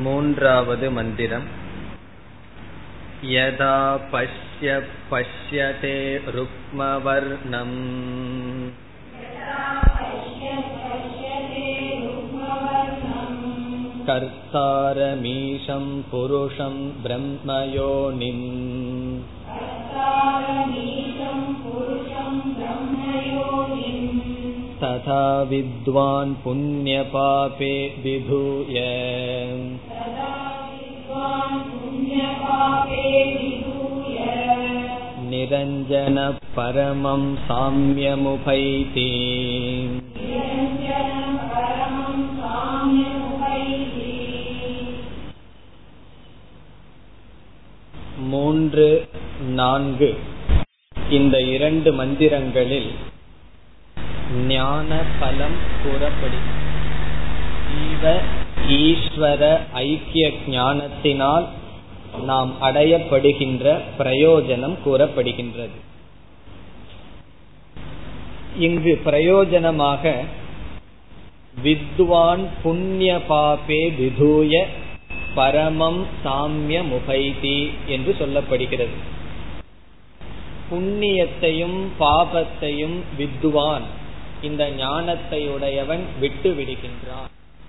मून्रावद् मन्दिरम् यदा पश्य पश्यते रुक्मवर्णम् कर्तारमीशं पुरुषं ब्रह्मयोनिम् तथा विद्वान् पुण्यपापे विधूय निरञ्जनपरमं साम्यमुपैति மூன்று நான்கு இந்த இரண்டு மந்திரங்களில் ஞான பலம் கூறப்படுகிறது ஜீவ ஈஸ்வர ஐக்கிய ஞானத்தினால் நாம் அடையப்படுகின்ற பிரயோஜனம் கூறப்படுகின்றது இங்கு பிரயோஜனமாக வித்வான் புண்ணிய பாபே விதூய பரமம் சாமிய முகைதி என்று சொல்லப்படுகிறது புண்ணியத்தையும் பாபத்தையும் வித்வான் இந்த ஞானத்தை உடையவன் விட்டு விடுகின்றான்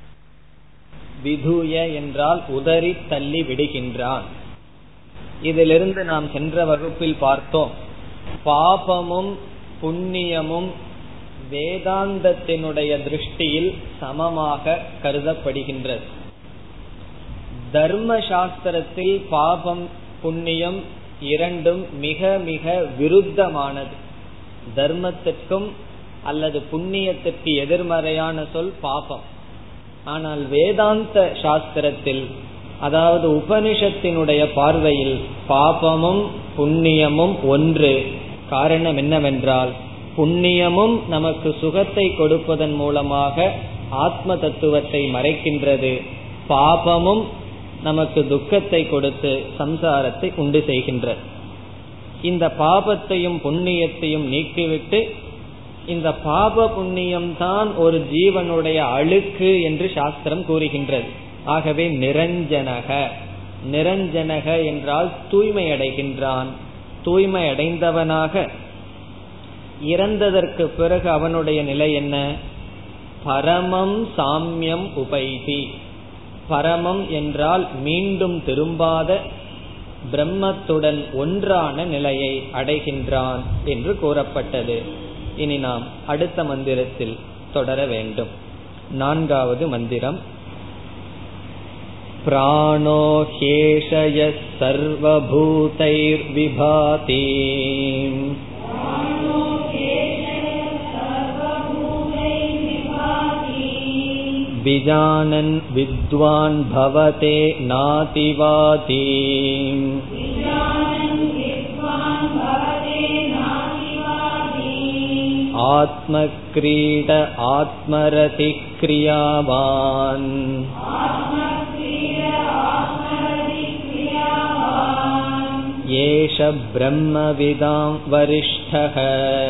விதுய என்றால் உதறி தள்ளி விடுகின்றான் இதிலிருந்து நாம் சென்ற வகுப்பில் பார்த்தோம் பாபமும் புண்ணியமும் வேதாந்தத்தினுடைய திருஷ்டியில் சமமாக கருதப்படுகின்றது தர்ம சாஸ்திரத்தில் பாபம் புண்ணியம் இரண்டும் மிக மிக விருத்தமானது தர்மத்திற்கும் அல்லது புண்ணியத்திற்கு எதிர்மறையான சொல் பாபம் ஆனால் வேதாந்த சாஸ்திரத்தில் அதாவது உபனிஷத்தினுடைய பார்வையில் பாபமும் புண்ணியமும் ஒன்று காரணம் என்னவென்றால் புண்ணியமும் நமக்கு சுகத்தை கொடுப்பதன் மூலமாக ஆத்ம தத்துவத்தை மறைக்கின்றது பாபமும் நமக்கு துக்கத்தை கொடுத்து சம்சாரத்தை உண்டு செய்கின்றது இந்த பாபத்தையும் புண்ணியத்தையும் நீக்கிவிட்டு இந்த பாப புண்ணியம் தான் ஒரு ஜீவனுடைய அழுக்கு என்று சாஸ்திரம் கூறுகின்றது ஆகவே நிரஞ்சனக நிரஞ்சனக என்றால் தூய்மை அடைகின்றான் தூய்மை அடைந்தவனாக இறந்ததற்கு பிறகு அவனுடைய நிலை என்ன பரமம் சாமியம் உபைதி பரமம் என்றால் மீண்டும் திரும்பாத பிரம்மத்துடன் ஒன்றான நிலையை அடைகின்றான் என்று கூறப்பட்டது இனி நாம் அடுத்த மந்திரத்தில் தொடர வேண்டும் நான்காவது மந்திரம் பிராணோ ஹேஷய சர்வபூதைர் விபாதி विजानन् विद्वान् भवते नातिवाति आत्मक्रीड आत्मरतिक्रियावान् एष ब्रह्मविदां वरिष्ठः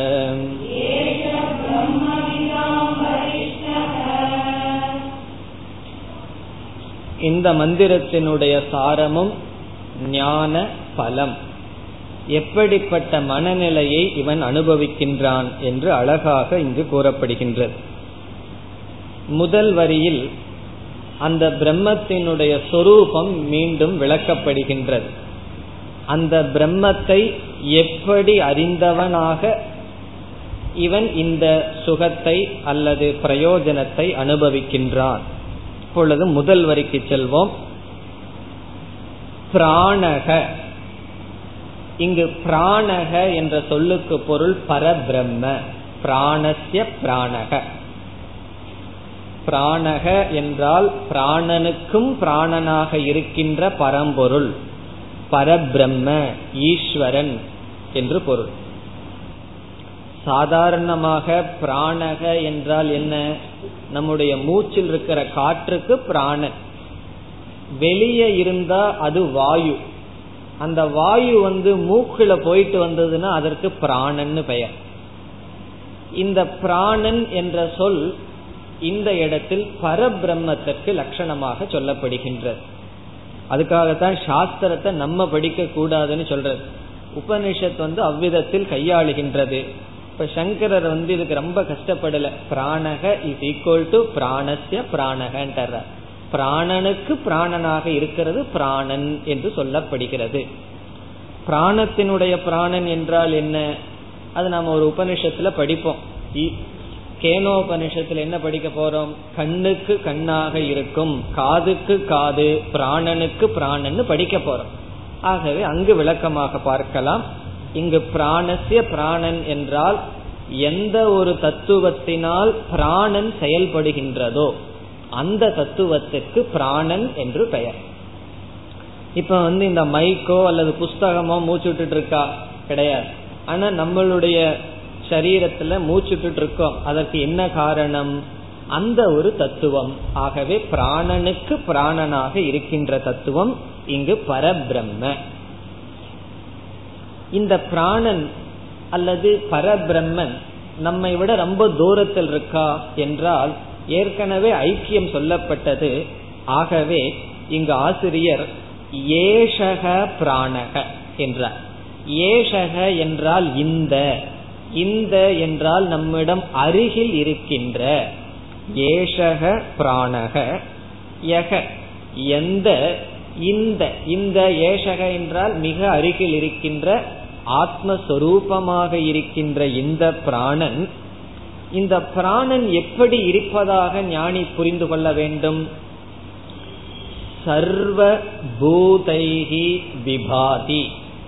இந்த மந்திரத்தினுடைய சாரமும் ஞான பலம் எப்படிப்பட்ட மனநிலையை இவன் அனுபவிக்கின்றான் என்று அழகாக இங்கு கூறப்படுகின்றது முதல் வரியில் அந்த பிரம்மத்தினுடைய சொரூபம் மீண்டும் விளக்கப்படுகின்றது அந்த பிரம்மத்தை எப்படி அறிந்தவனாக இவன் இந்த சுகத்தை அல்லது பிரயோஜனத்தை அனுபவிக்கின்றான் இப்பொழுது முதல் வரிக்கு செல்வோம் பிராணக இங்கு பிராணக என்ற சொல்லுக்கு பொருள் பரபிரம்ம பிராணசிய பிராணக பிராணக என்றால் பிராணனுக்கும் பிராணனாக இருக்கின்ற பரம்பொருள் பரபிரம்ம ஈஸ்வரன் என்று பொருள் சாதாரணமாக பிராணக என்றால் என்ன நம்முடைய மூச்சில் இருக்கிற காற்றுக்கு பிராணன் வெளியே இருந்தா அது வாயு அந்த வாயு வந்து மூக்குல போயிட்டு வந்ததுன்னா அதற்கு பிராணன்னு பெயர் இந்த பிராணன் என்ற சொல் இந்த இடத்தில் பரபிரம்மத்திற்கு லட்சணமாக சொல்லப்படுகின்றது அதுக்காகத்தான் சாஸ்திரத்தை நம்ம படிக்க கூடாதுன்னு சொல்றது உபனிஷத் வந்து அவ்விதத்தில் கையாளுகின்றது இப்ப சங்கரர் வந்து இதுக்கு ரொம்ப கஷ்டப்படல பிராணக இஸ் ஈக்குவல் டு பிராணஸ்ய பிராணகன்ற பிராணனுக்கு பிராணனாக இருக்கிறது பிராணன் என்று சொல்லப்படுகிறது பிராணத்தினுடைய பிராணன் என்றால் என்ன அது நாம ஒரு உபனிஷத்துல படிப்போம் கேனோபனிஷத்துல என்ன படிக்க போறோம் கண்ணுக்கு கண்ணாக இருக்கும் காதுக்கு காது பிராணனுக்கு பிராணன்னு படிக்க போறோம் ஆகவே அங்கு விளக்கமாக பார்க்கலாம் இங்கு பிராணசிய பிராணன் என்றால் எந்த ஒரு தத்துவத்தினால் பிராணன் செயல்படுகின்றதோ அந்த தத்துவத்திற்கு பிராணன் என்று பெயர் இப்ப வந்து இந்த மைக்கோ அல்லது புஸ்தகமோ மூச்சு விட்டுட்டு இருக்கா கிடையாது ஆனா நம்மளுடைய சரீரத்துல மூச்சுட்டு இருக்கோம் அதற்கு என்ன காரணம் அந்த ஒரு தத்துவம் ஆகவே பிராணனுக்கு பிராணனாக இருக்கின்ற தத்துவம் இங்கு பரபிரம்ம இந்த பிராணன் அல்லது பரபிரம்மன் நம்மை விட ரொம்ப தூரத்தில் இருக்கா என்றால் ஏற்கனவே ஐக்கியம் சொல்லப்பட்டது ஆகவே இங்கு ஆசிரியர் ஏஷக பிராணக என்றார் ஏஷக என்றால் இந்த இந்த என்றால் நம்மிடம் அருகில் இருக்கின்ற ஏஷக பிராணக யக எந்த இந்த இந்த ஏஷக என்றால் மிக அருகில் இருக்கின்ற ஆத்மஸ்வரூபமாக இருக்கின்ற இந்த பிராணன் இந்த பிராணன் எப்படி இருப்பதாக ஞானி புரிந்து கொள்ள வேண்டும் சர்வ பூதைகி விபாதி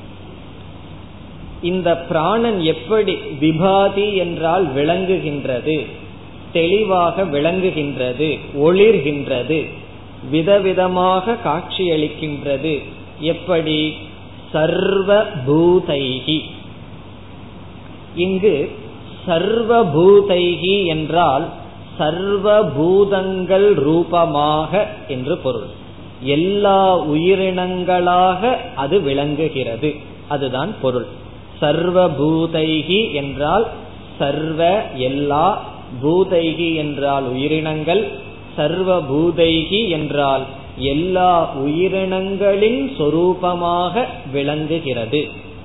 இந்த பிராணன் எப்படி விபாதி என்றால் விளங்குகின்றது தெளிவாக விளங்குகின்றது ஒளிர்கின்றது விதவிதமாக காட்சியளிக்கின்றது எப்படி சர்வ பூதைகி இங்கு சர்வபூதைகி என்றால் சர்வபூதங்கள் ரூபமாக என்று பொருள் எல்லா உயிரினங்களாக அது விளங்குகிறது அதுதான் பொருள் சர்வபூதைகி என்றால் சர்வ எல்லா பூதைகி என்றால் உயிரினங்கள் சர்வபூதைகி என்றால் எல்லா உயிரினங்களின் சொரூபமாக விளங்குகிறது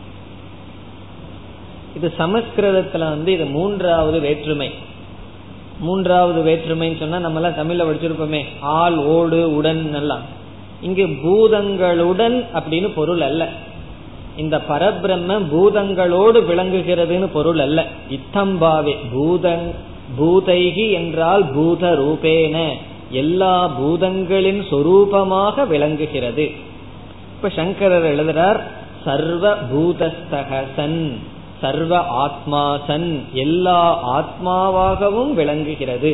இது சமஸ்கிருதத்துல வந்து இது மூன்றாவது வேற்றுமை மூன்றாவது வேற்றுமைன்னு சொன்னா நம்ம எல்லாம் தமிழ்ல படிச்சிருப்போமே ஆள் ஓடு உடன் எல்லாம் இங்கு பூதங்களுடன் அப்படின்னு பொருள் அல்ல இந்த பரபிரம்ம பூதங்களோடு விளங்குகிறதுன்னு பொருள் அல்ல இத்தம்பாவே பூதங் பூதைகி என்றால் பூத ரூபேன எல்லா பூதங்களின் சொரூபமாக விளங்குகிறது இப்ப சங்கரர் எழுதுறார் சர்வ பூதஸ்தகசன் சர்வ ஆத்மாசன் எல்லா ஆத்மாவாகவும் விளங்குகிறது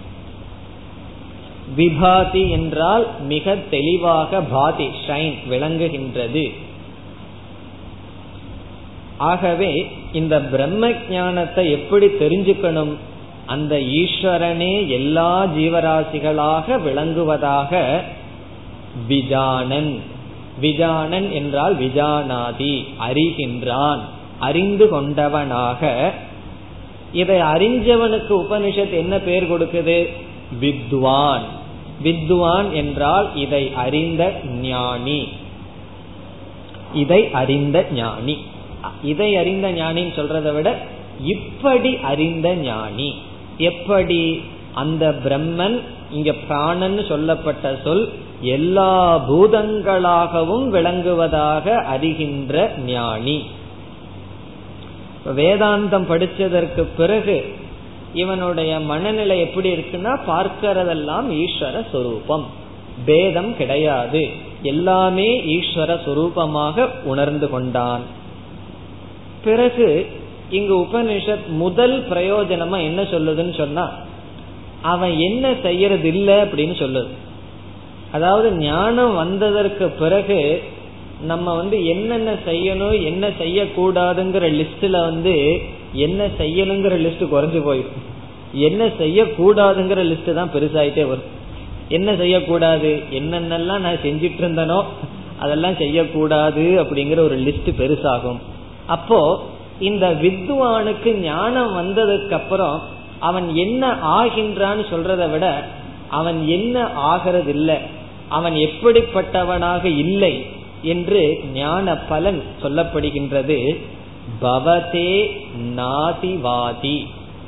விபாதி என்றால் மிக தெளிவாக பாதி ஷைன் விளங்குகின்றது ஆகவே இந்த பிரம்ம ஞானத்தை எப்படி தெரிஞ்சுக்கணும் அந்த ஈஸ்வரனே எல்லா ஜீவராசிகளாக விளங்குவதாக விஜானன் விஜானன் என்றால் விஜானாதி அறிகின்றான் அறிந்து கொண்டவனாக இதை அறிஞ்சவனுக்கு உபனிஷத் என்ன பெயர் கொடுக்குது வித்வான் வித்வான் என்றால் இதை அறிந்த ஞானி இதை அறிந்த ஞானி இதை அறிந்த ஞானின்னு சொல்றதை விட இப்படி அறிந்த ஞானி எப்படி அந்த பிரம்மன் இங்க பிராணன் சொல்லப்பட்ட சொல் எல்லா பூதங்களாகவும் விளங்குவதாக அறிகின்ற ஞானி வேதாந்தம் படிச்சதற்கு பிறகு இவனுடைய மனநிலை எப்படி இருக்குன்னா பார்க்கிறதெல்லாம் ஈஸ்வர சொரூபம் பேதம் கிடையாது எல்லாமே ஈஸ்வர சொரூபமாக உணர்ந்து கொண்டான் பிறகு இங்கு உபனிஷத் முதல் பிரயோஜனமா என்ன சொல்லுதுன்னு சொன்னா அவன் என்ன செய்யறது இல்லை அப்படின்னு சொல்லுது அதாவது ஞானம் வந்ததற்கு பிறகு நம்ம வந்து என்னென்ன செய்யணும் என்ன செய்யக்கூடாதுங்கிற லிஸ்ட்ல வந்து என்ன செய்யணுங்கிற லிஸ்ட் குறைஞ்சு போயிடும் என்ன செய்யக்கூடாதுங்கிற லிஸ்ட் தான் பெருசாயிட்டே வரும் என்ன செய்யக்கூடாது என்னென்னலாம் நான் செஞ்சிட்டு இருந்தனோ அதெல்லாம் செய்யக்கூடாது அப்படிங்கிற ஒரு லிஸ்ட் பெருசாகும் அப்போ இந்த வித்வானுக்கு ஞானம் வந்ததுக்கு அப்புறம் அவன் என்ன ஆகின்றான்னு சொல்றதை விட அவன் என்ன ஆகிறது இல்லை அவன் எப்படிப்பட்டவனாக இல்லை என்று ஞான பலன் சொல்லப்படுகின்றது பவதே நாதிவாதி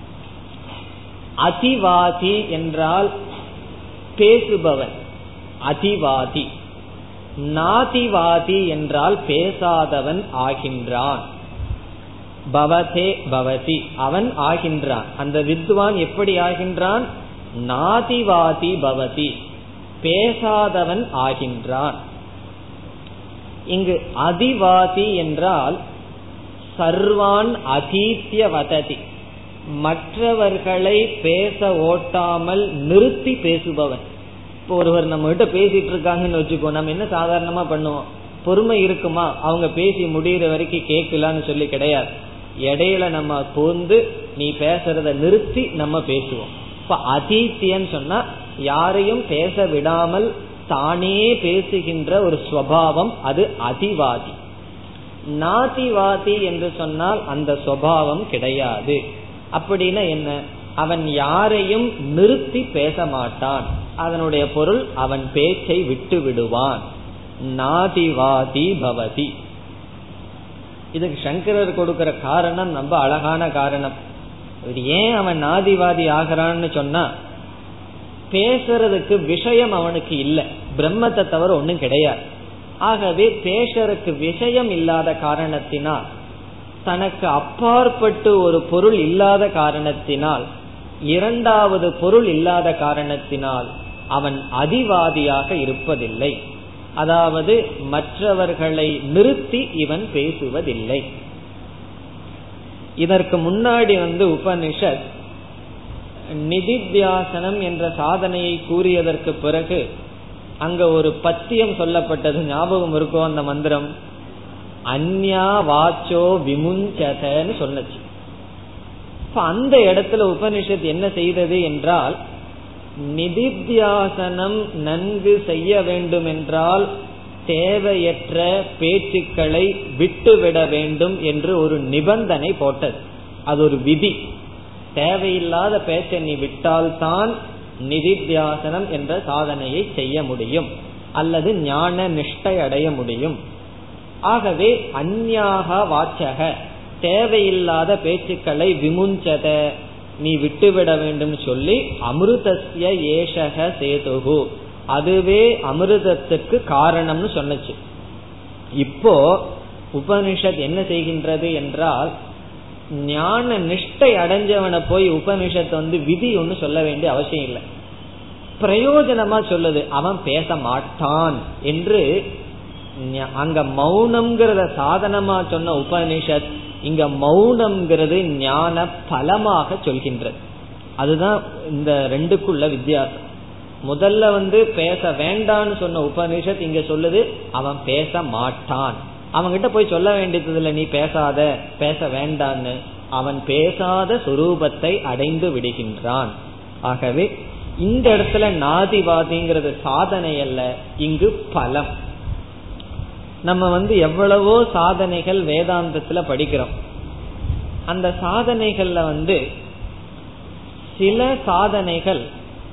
அதிவாதி என்றால் பேசுபவன் அதிவாதி நாதிவாதி என்றால் பேசாதவன் ஆகின்றான் பவதே பவதி அவன் ஆகின்றான் அந்த வித்வான் எப்படி ஆகின்றான் நாதிவாதி பவதி பேசாதவன் ஆகின்றான் இங்கு அதிவாதி என்றால் சர்வான் அதீத்திய வததி மற்றவர்களை பேச ஓட்டாமல் நிறுத்தி பேசுபவன் இப்போ ஒருவர் நம்ம கிட்ட பேசிட்டு இருக்காங்கன்னு வச்சுக்கோ நம்ம என்ன சாதாரணமா பண்ணுவோம் பொறுமை இருக்குமா அவங்க பேசி முடிகிற வரைக்கும் கேட்கலான்னு சொல்லி கிடையாது இடையில நம்ம புகுந்து நீ பேசுறத நிறுத்தி நம்ம பேசுவோம் இப்ப அதீத்தியன்னு சொன்னா யாரையும் பேச விடாமல் தானே பேசுகின்ற ஒரு ஸ்வபாவம் அது அதிவாதி நாதிவாதி என்று சொன்னால் அந்த சுவாவம் கிடையாது அப்படின்னா என்ன அவன் யாரையும் நிறுத்தி பேச மாட்டான் அதனுடைய பொருள் அவன் பேச்சை விட்டு விடுவான் நாதிவாதி பவதி இதுக்கு சங்கரர் கொடுக்கிற காரணம் ரொம்ப அழகான காரணம் ஏன் அவன் நாதிவாதி ஆகிறான்னு சொன்னா பேசுறதுக்கு விஷயம் அவனுக்கு இல்லை பிரம்மத்தை தவிர ஒன்றும் கிடையாது ஆகவே பேசுறதுக்கு விஷயம் இல்லாத காரணத்தினால் தனக்கு அப்பாற்பட்டு ஒரு பொருள் இல்லாத காரணத்தினால் இரண்டாவது பொருள் இல்லாத காரணத்தினால் அவன் அதிவாதியாக இருப்பதில்லை அதாவது மற்றவர்களை நிறுத்தி இவன் பேசுவதில்லை இதற்கு முன்னாடி வந்து உபனிஷத் நிதித்தியாசனம் என்ற சாதனையை கூறியதற்கு பிறகு அங்க ஒரு பத்தியம் சொல்லப்பட்டது ஞாபகம் இருக்கும் அந்த மந்திரம் அந்யா வாச்சோ விமுஞ்சதன்னு சொன்னச்சு இப்ப அந்த இடத்துல உபனிஷத் என்ன செய்தது என்றால் நிதித்தியாசனம் நன்கு செய்ய வேண்டும் என்றால் தேவையற்ற பேச்சுக்களை விட்டுவிட வேண்டும் என்று ஒரு நிபந்தனை போட்டது அது ஒரு விதி தேவையில்லாத பேச்சை நீ விட்டால்தான் நிதித்தியாசனம் என்ற சாதனையை செய்ய முடியும் அல்லது ஞான நிஷ்டை அடைய முடியும் ஆகவே அந்யாக வாச்சக தேவையில்லாத பேச்சுக்களை விமுஞ்சத நீ விட்டுவிட வேண்டும் சொல்லி அமிர்தஸ்ய ஏஷக சேதுகு அதுவே அமிர்தத்துக்கு காரணம்னு சொன்னச்சு இப்போ உபனிஷத் என்ன செய்கின்றது என்றால் ஞான நிஷ்டை அடைஞ்சவனை போய் உபனிஷத்து வந்து விதி ஒன்னு சொல்ல வேண்டிய அவசியம் இல்லை பிரயோஜனமா சொல்லுது அவன் பேச மாட்டான் என்று அங்க மௌனம்ங்கிறத சாதனமா சொன்ன உபனிஷத் இங்க மௌனம்ங்கிறது ஞான பலமாக சொல்கின்றது அதுதான் இந்த ரெண்டுக்குள்ள வித்தியாசம் முதல்ல வந்து பேச வேண்டான்னு சொன்ன உபனிஷத் இங்க சொல்லுது அவன் பேச மாட்டான் அவன்கிட்ட போய் சொல்ல வேண்டியது இல்லை நீ பேசாத பேச வேண்டான்னு அவன் பேசாத சுரூபத்தை அடைந்து விடுகின்றான் ஆகவே இந்த இடத்துல நாதிவாதிங்கிறது சாதனை அல்ல இங்கு பலம் நம்ம வந்து எவ்வளவோ சாதனைகள் வேதாந்தத்துல படிக்கிறோம் அந்த சாதனைகள்ல வந்து சில சாதனைகள்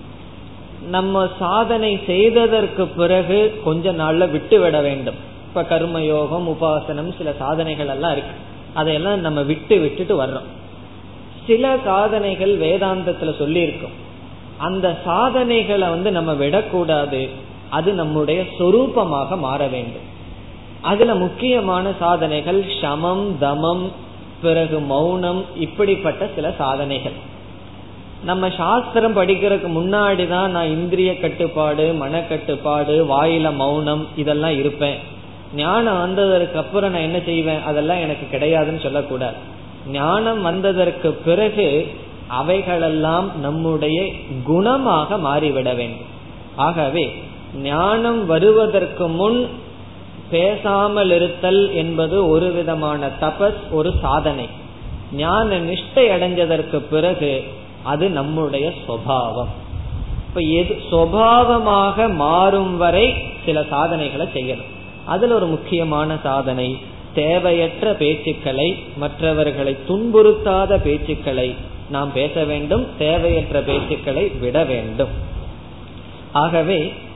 நம்ம சாதனை செய்ததற்கு பிறகு கொஞ்ச நாள்ல விட்டு விட வேண்டும் இப்ப கர்மயோகம் உபாசனம் சில சாதனைகள் எல்லாம் இருக்கு அதையெல்லாம் நம்ம விட்டு விட்டுட்டு வர்றோம் சில சாதனைகள் வேதாந்தத்துல சொல்லி இருக்கும் அந்த சாதனைகளை வந்து நம்ம விடக்கூடாது அது நம்முடைய சொரூபமாக மாற வேண்டும் அதுல முக்கியமான சாதனைகள் சமம் தமம் பிறகு மௌனம் இப்படிப்பட்ட சில சாதனைகள் நம்ம சாஸ்திரம் படிக்கிறதுக்கு முன்னாடி தான் நான் இந்திரிய கட்டுப்பாடு மனக்கட்டுப்பாடு வாயில மௌனம் இதெல்லாம் இருப்பேன் ஞானம் வந்ததற்கு அப்புறம் நான் என்ன செய்வேன் அதெல்லாம் எனக்கு கிடையாதுன்னு சொல்லக்கூடாது ஞானம் வந்ததற்கு பிறகு அவைகளெல்லாம் நம்முடைய குணமாக மாறிவிட வேண்டும் ஆகவே ஞானம் வருவதற்கு முன் பேசாமல் இருத்தல் என்பது ஒரு விதமான தபஸ் ஒரு சாதனை ஞான நிஷ்டை அடைஞ்சதற்கு பிறகு அது நம்முடைய சுவாவம் இப்ப எது சுவாவமாக மாறும் வரை சில சாதனைகளை செய்யணும் அதுல ஒரு முக்கியமான சாதனை தேவையற்ற பேச்சுக்களை மற்றவர்களை துன்புறுத்தாத பேச்சுக்களை நாம் பேச வேண்டும் தேவையற்ற பேச்சுக்களை விட வேண்டும் ஆகவே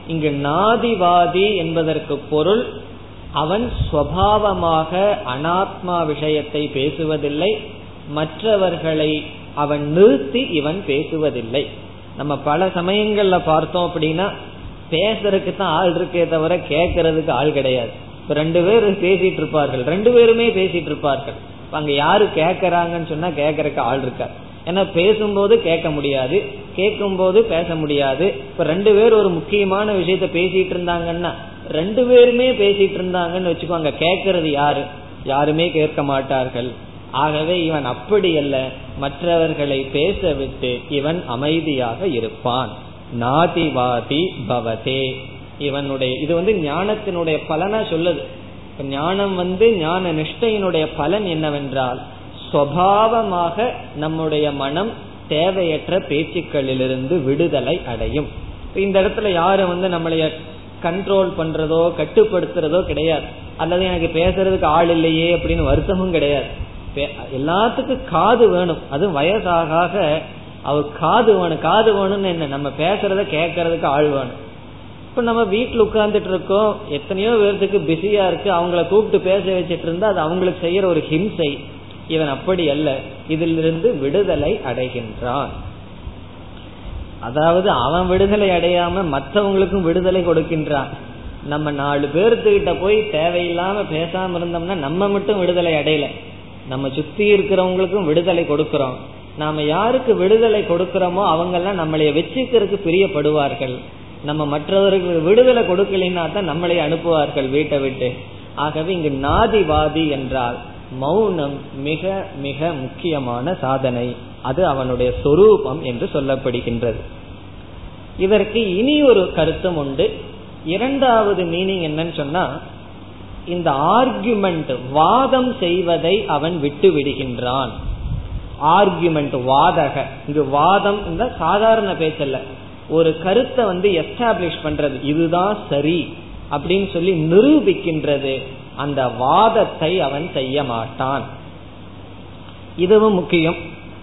இங்கு நாதிவாதி என்பதற்கு பொருள் அவன் ஸ்வபாவமாக அனாத்மா விஷயத்தை பேசுவதில்லை மற்றவர்களை அவன் நிறுத்தி இவன் பேசுவதில்லை நம்ம பல சமயங்கள்ல பார்த்தோம் அப்படின்னா பேசுறதுக்கு தான் ஆள் இருக்கே தவிர கேட்கறதுக்கு ஆள் கிடையாது இப்ப ரெண்டு பேர் பேசிட்டு இருப்பார்கள் ரெண்டு பேருமே பேசிட்டு இருப்பார்கள் அங்க யாரு கேட்கறாங்கன்னு சொன்னா கேட்கறதுக்கு ஆள் இருக்காது ஏன்னா பேசும்போது கேட்க முடியாது கேட்கும் போது பேச முடியாது இப்ப ரெண்டு பேர் ஒரு முக்கியமான விஷயத்த பேசிட்டு இருந்தாங்கன்னா ரெண்டு பேருமே பேசிட்டு இருந்தாங்கன்னு வச்சுக்கோங்க கேட்கறது யாரு யாருமே கேட்க மாட்டார்கள் ஆகவே இவன் அப்படி அல்ல மற்றவர்களை பேச விட்டு இவன் அமைதியாக இருப்பான் நாதிவாதி பவதே இவனுடைய இது வந்து ஞானத்தினுடைய பலனா சொல்லுது ஞானம் வந்து ஞான நிஷ்டையினுடைய பலன் என்னவென்றால் சுவாவமாக நம்முடைய மனம் தேவையற்ற பேச்சுக்களிலிருந்து விடுதலை அடையும் இந்த இடத்துல யாரும் வந்து நம்மளைய கண்ட்ரோல் பண்றதோ கட்டுப்படுத்துறதோ கிடையாது அல்லது எனக்கு பேசுறதுக்கு ஆள் இல்லையே அப்படின்னு வருத்தமும் கிடையாது எல்லாத்துக்கும் காது வேணும் அது வயசாக அவர் காது வேணும் காது வேணும்னு என்ன நம்ம பேசுறத கேட்கறதுக்கு ஆள் வேணும் இப்ப நம்ம வீட்டுல உட்கார்ந்துட்டு இருக்கோம் எத்தனையோ பேர்த்துக்கு பிஸியா இருக்கு அவங்கள கூப்பிட்டு பேச வச்சிட்டு இருந்தா அது அவங்களுக்கு செய்யற ஒரு ஹிம்சை இவன் அப்படி அல்ல இதிலிருந்து விடுதலை அடைகின்றான் அதாவது அவன் விடுதலை அடையாம மற்றவங்களுக்கும் விடுதலை கொடுக்கின்றான் நம்ம நாலு பேர்த்துக்கிட்ட போய் தேவையில்லாம பேசாம இருந்தோம்னா நம்ம மட்டும் விடுதலை அடையல நம்ம சுத்தி இருக்கிறவங்களுக்கும் விடுதலை கொடுக்கிறோம் நாம யாருக்கு விடுதலை கொடுக்கிறோமோ அவங்க எல்லாம் நம்மளைய வச்சுக்கிறதுக்கு பிரியப்படுவார்கள் நம்ம மற்றவர்களுக்கு விடுதலை கொடுக்கலைன்னா தான் நம்மளை அனுப்புவார்கள் வீட்டை விட்டு ஆகவே இங்கு நாதிவாதி என்றால் மௌனம் மிக மிக முக்கியமான சாதனை அது அவனுடைய சொரூபம் என்று சொல்லப்படுகின்றது இதற்கு இனி ஒரு கருத்தும் உண்டு இரண்டாவது மீனிங் என்னன்னு சொன்னா இந்த ஆர்குமெண்ட் வாதம் செய்வதை அவன் விட்டு விடுகின்றான் ஆர்குமெண்ட் வாதக இங்கு வாதம் இந்த சாதாரண பேச்சல்ல ஒரு கருத்தை வந்து எஸ்டாப்ளிஷ் பண்றது இதுதான் சரி அப்படின்னு சொல்லி நிரூபிக்கின்றது அந்த வாதத்தை அவன் செய்ய மாட்டான் இதுவும் முக்கியம்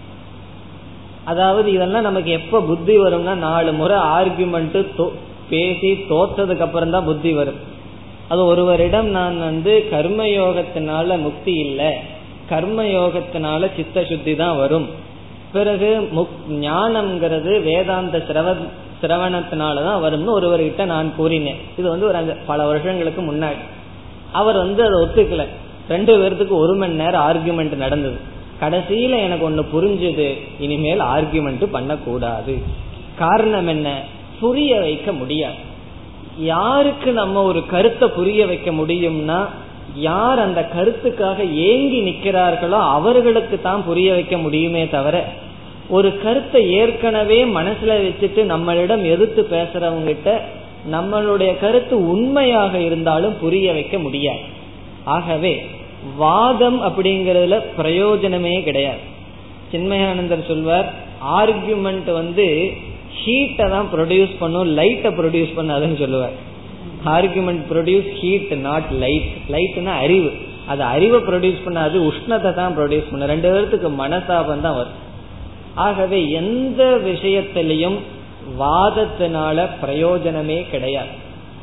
அதாவது இதெல்லாம் நமக்கு எப்ப புத்தி வரும்னா நாலு முறை ஆர்குமெண்ட் பேசி தோத்ததுக்கு அப்புறம் தான் புத்தி வரும் அது ஒருவரிடம் நான் வந்து கர்மயோகத்தினால முக்தி இல்லை கர்மயோகத்தினால சித்த சுத்தி தான் வரும் பிறகு ஞானம்ங்கிறது வேதாந்த சிரவ சிரவணத்தினாலதான் வரும்னு ஒருவர்கிட்ட நான் கூறினேன் இது வந்து ஒரு பல வருஷங்களுக்கு முன்னாடி அவர் வந்து அதை ஒத்துக்கல ரெண்டு பேர்த்துக்கு ஒரு மணி நேரம் ஆர்குமெண்ட் நடந்தது கடைசியில எனக்கு ஒண்ணு புரிஞ்சுது இனிமேல் ஆர்குமெண்ட் பண்ணக்கூடாது காரணம் என்ன புரிய வைக்க முடியாது யாருக்கு நம்ம ஒரு கருத்தை புரிய வைக்க முடியும்னா யார் அந்த கருத்துக்காக ஏங்கி நிக்கிறார்களோ அவர்களுக்கு தான் புரிய வைக்க முடியுமே தவிர ஒரு கருத்தை ஏற்கனவே மனசுல வச்சுட்டு நம்மளிடம் எதிர்த்து பேசுறவங்க கிட்ட நம்மளுடைய கருத்து உண்மையாக இருந்தாலும் புரிய வைக்க முடியாது ஆகவே வாதம் அப்படிங்கறதுல பிரயோஜனமே கிடையாது சின்மயானந்தர் சொல்வார் ஆர்குமெண்ட் வந்து ஹீட்டை தான் ப்ரொடியூஸ் பண்ணும் லைட்டை ப்ரொடியூஸ் பண்ணாதுன்னு சொல்லுவார் argument produce heat not light லைட்னா அறிவு அது அறிவை ப்ரொடியூஸ் பண்ணாது உஷ்ணத்தை தான் ப்ரொடியூஸ் பண்ண ரெண்டு பேர்த்துக்கு மனசாபம் தான் வரும் ஆகவே எந்த விஷயத்திலையும் வாதத்தினால பிரயோஜனமே கிடையாது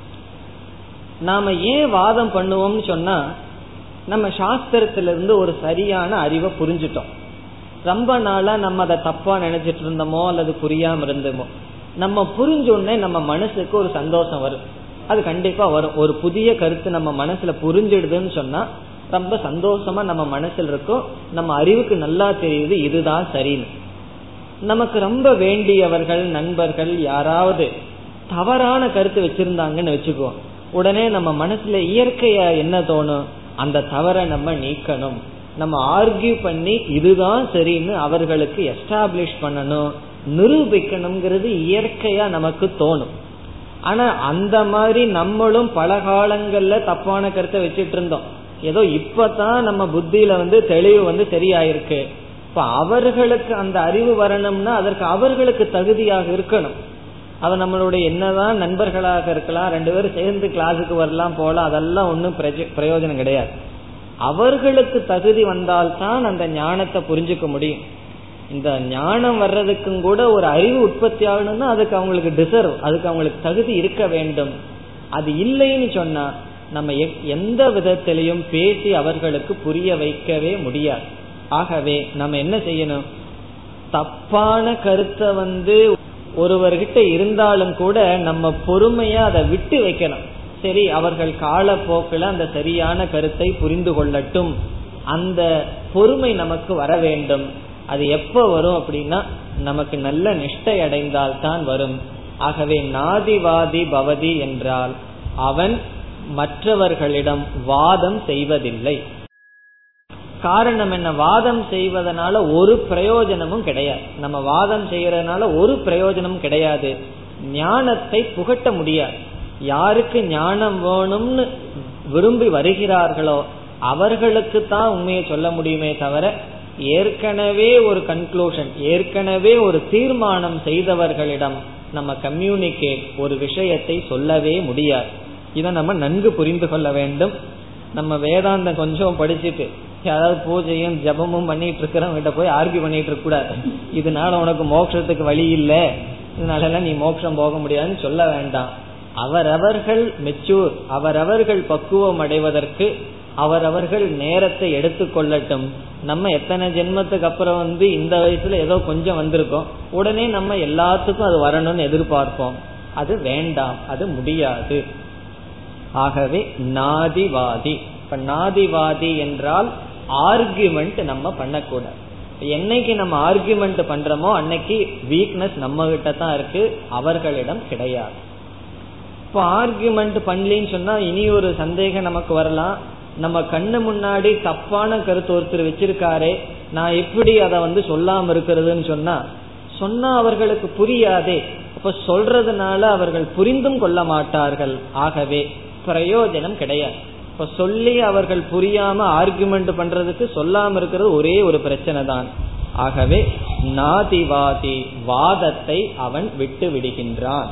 நாம ஏன் வாதம் பண்ணுவோம்னு சொன்னா நம்ம சாஸ்திரத்திலிருந்து ஒரு சரியான அறிவை புரிஞ்சிட்டோம் ரொம்ப நாளா நம்ம அதை தப்பா நினைச்சிட்டு இருந்தோமோ அல்லது புரியாம இருந்தோமோ நம்ம புரிஞ்ச உடனே நம்ம மனசுக்கு ஒரு சந்தோஷம் வரும் அது கண்டிப்பா வரும் ஒரு புதிய கருத்து நம்ம மனசுல புரிஞ்சிடுதுன்னு சொன்னா ரொம்ப சந்தோஷமா நம்ம மனசுல இருக்கும் நம்ம அறிவுக்கு நல்லா தெரியுது இதுதான் சரின்னு நமக்கு ரொம்ப வேண்டியவர்கள் நண்பர்கள் யாராவது தவறான கருத்து வச்சிருந்தாங்கன்னு வச்சுக்குவோம் உடனே நம்ம மனசுல இயற்கையா என்ன தோணும் அந்த தவறை நம்ம நீக்கணும் நம்ம ஆர்கியூ பண்ணி இதுதான் சரின்னு அவர்களுக்கு எஸ்டாப்ளிஷ் பண்ணணும் நிரூபிக்கணுங்கிறது இயற்கையா நமக்கு தோணும் ஆனா அந்த மாதிரி நம்மளும் பல காலங்கள்ல தப்பான கருத்தை வச்சிட்டு இருந்தோம் ஏதோ இப்பதான் நம்ம புத்தியில வந்து தெளிவு வந்து சரியாயிருக்கு இப்ப அவர்களுக்கு அந்த அறிவு வரணும்னா அதற்கு அவர்களுக்கு தகுதியாக இருக்கணும் அவ நம்மளுடைய என்னதான் நண்பர்களாக இருக்கலாம் ரெண்டு பேரும் சேர்ந்து கிளாஸுக்கு வரலாம் போலாம் அதெல்லாம் ஒன்றும் பிரயோஜனம் கிடையாது அவர்களுக்கு தகுதி வந்தால்தான் அந்த ஞானத்தை புரிஞ்சுக்க முடியும் இந்த ஞானம் வர்றதுக்கும் கூட ஒரு அறிவு உற்பத்தி ஆகணும்னா அதுக்கு அவங்களுக்கு டிசர்வ் அதுக்கு அவங்களுக்கு தகுதி இருக்க வேண்டும் அது இல்லைன்னு சொன்னா நம்ம எந்த விதத்திலையும் பேசி அவர்களுக்கு புரிய வைக்கவே முடியாது ஆகவே நம்ம என்ன செய்யணும் தப்பான கருத்தை வந்து ஒருவர்கிட்ட இருந்தாலும் கூட நம்ம பொறுமையா அதை விட்டு வைக்கணும் சரி அவர்கள் காலப்போக்கில் அந்த சரியான கருத்தை புரிந்து கொள்ளட்டும் அந்த பொறுமை நமக்கு வர வேண்டும் அது எப்ப வரும் அப்படின்னா நமக்கு நல்ல நிஷ்டை அடைந்தால் தான் வரும் ஆகவே நாதிவாதி பவதி என்றால் அவன் மற்றவர்களிடம் வாதம் செய்வதில்லை காரணம் என்ன வாதம் செய்வதனால ஒரு பிரயோஜனமும் கிடையாது நம்ம வாதம் செய்யறதுனால ஒரு பிரயோஜனமும் கிடையாது ஞானத்தை புகட்ட முடியாது யாருக்கு ஞானம் வேணும்னு விரும்பி வருகிறார்களோ அவர்களுக்கு தான் உண்மையை சொல்ல முடியுமே தவிர ஏற்கனவே ஒரு கன்க்ளூஷன் ஏற்கனவே ஒரு தீர்மானம் செய்தவர்களிடம் நம்ம கம்யூனிகேட் ஒரு விஷயத்தை சொல்லவே முடியாது இதை நம்ம நன்கு புரிந்து கொள்ள வேண்டும் நம்ம வேதாந்தம் கொஞ்சம் படிச்சுட்டு யாராவது பூஜையும் ஜபமும் பண்ணிட்டு இருக்கிறவங்க போய் ஆர்கியூ பண்ணிட்டு இருக்க கூடாது இதனால உனக்கு மோட்சத்துக்கு வழி இல்லை இதனால நீ மோட்சம் போக முடியாதுன்னு சொல்ல வேண்டாம் அவரவர்கள் மெச்சூர் அவரவர்கள் பக்குவம் அடைவதற்கு அவரவர்கள் நேரத்தை எடுத்துக்கொள்ளட்டும் நம்ம எத்தனை ஜென்மத்துக்கு அப்புறம் வந்து இந்த வயசுல ஏதோ கொஞ்சம் வந்திருக்கோம் உடனே நம்ம எல்லாத்துக்கும் அது வரணும்னு எதிர்பார்ப்போம் அது வேண்டாம் அது முடியாது ஆகவே நாதிவாதி இப்ப நாதிவாதி என்றால் ஆர்குமெண்ட் நம்ம பண்ணக்கூடாது என்னைக்கு நம்ம ஆர்குமெண்ட் பண்றோமோ அன்னைக்கு வீக்னஸ் நம்ம கிட்ட தான் இருக்கு அவர்களிடம் கிடையாது இப்போ ஆர்குமெண்ட் பண்ணலின்னு சொன்னா இனி ஒரு சந்தேகம் நமக்கு வரலாம் நம்ம கண்ணு முன்னாடி தப்பான கருத்து ஒருத்தர் வச்சிருக்காரே நான் எப்படி அதை வந்து சொல்லாம இருக்கிறதுன்னு சொன்னா சொன்னா அவர்களுக்கு புரியாதே அப்ப சொல்றதுனால அவர்கள் புரிந்தும் கொள்ள மாட்டார்கள் ஆகவே பிரயோஜனம் கிடையாது இப்ப சொல்லி அவர்கள் புரியாம ஆர்குமெண்ட் பண்றதுக்கு சொல்லாம இருக்கிறது ஒரே ஒரு பிரச்சனை தான் ஆகவே நாதிவாதி வாதத்தை அவன் விட்டு விடுகின்றான்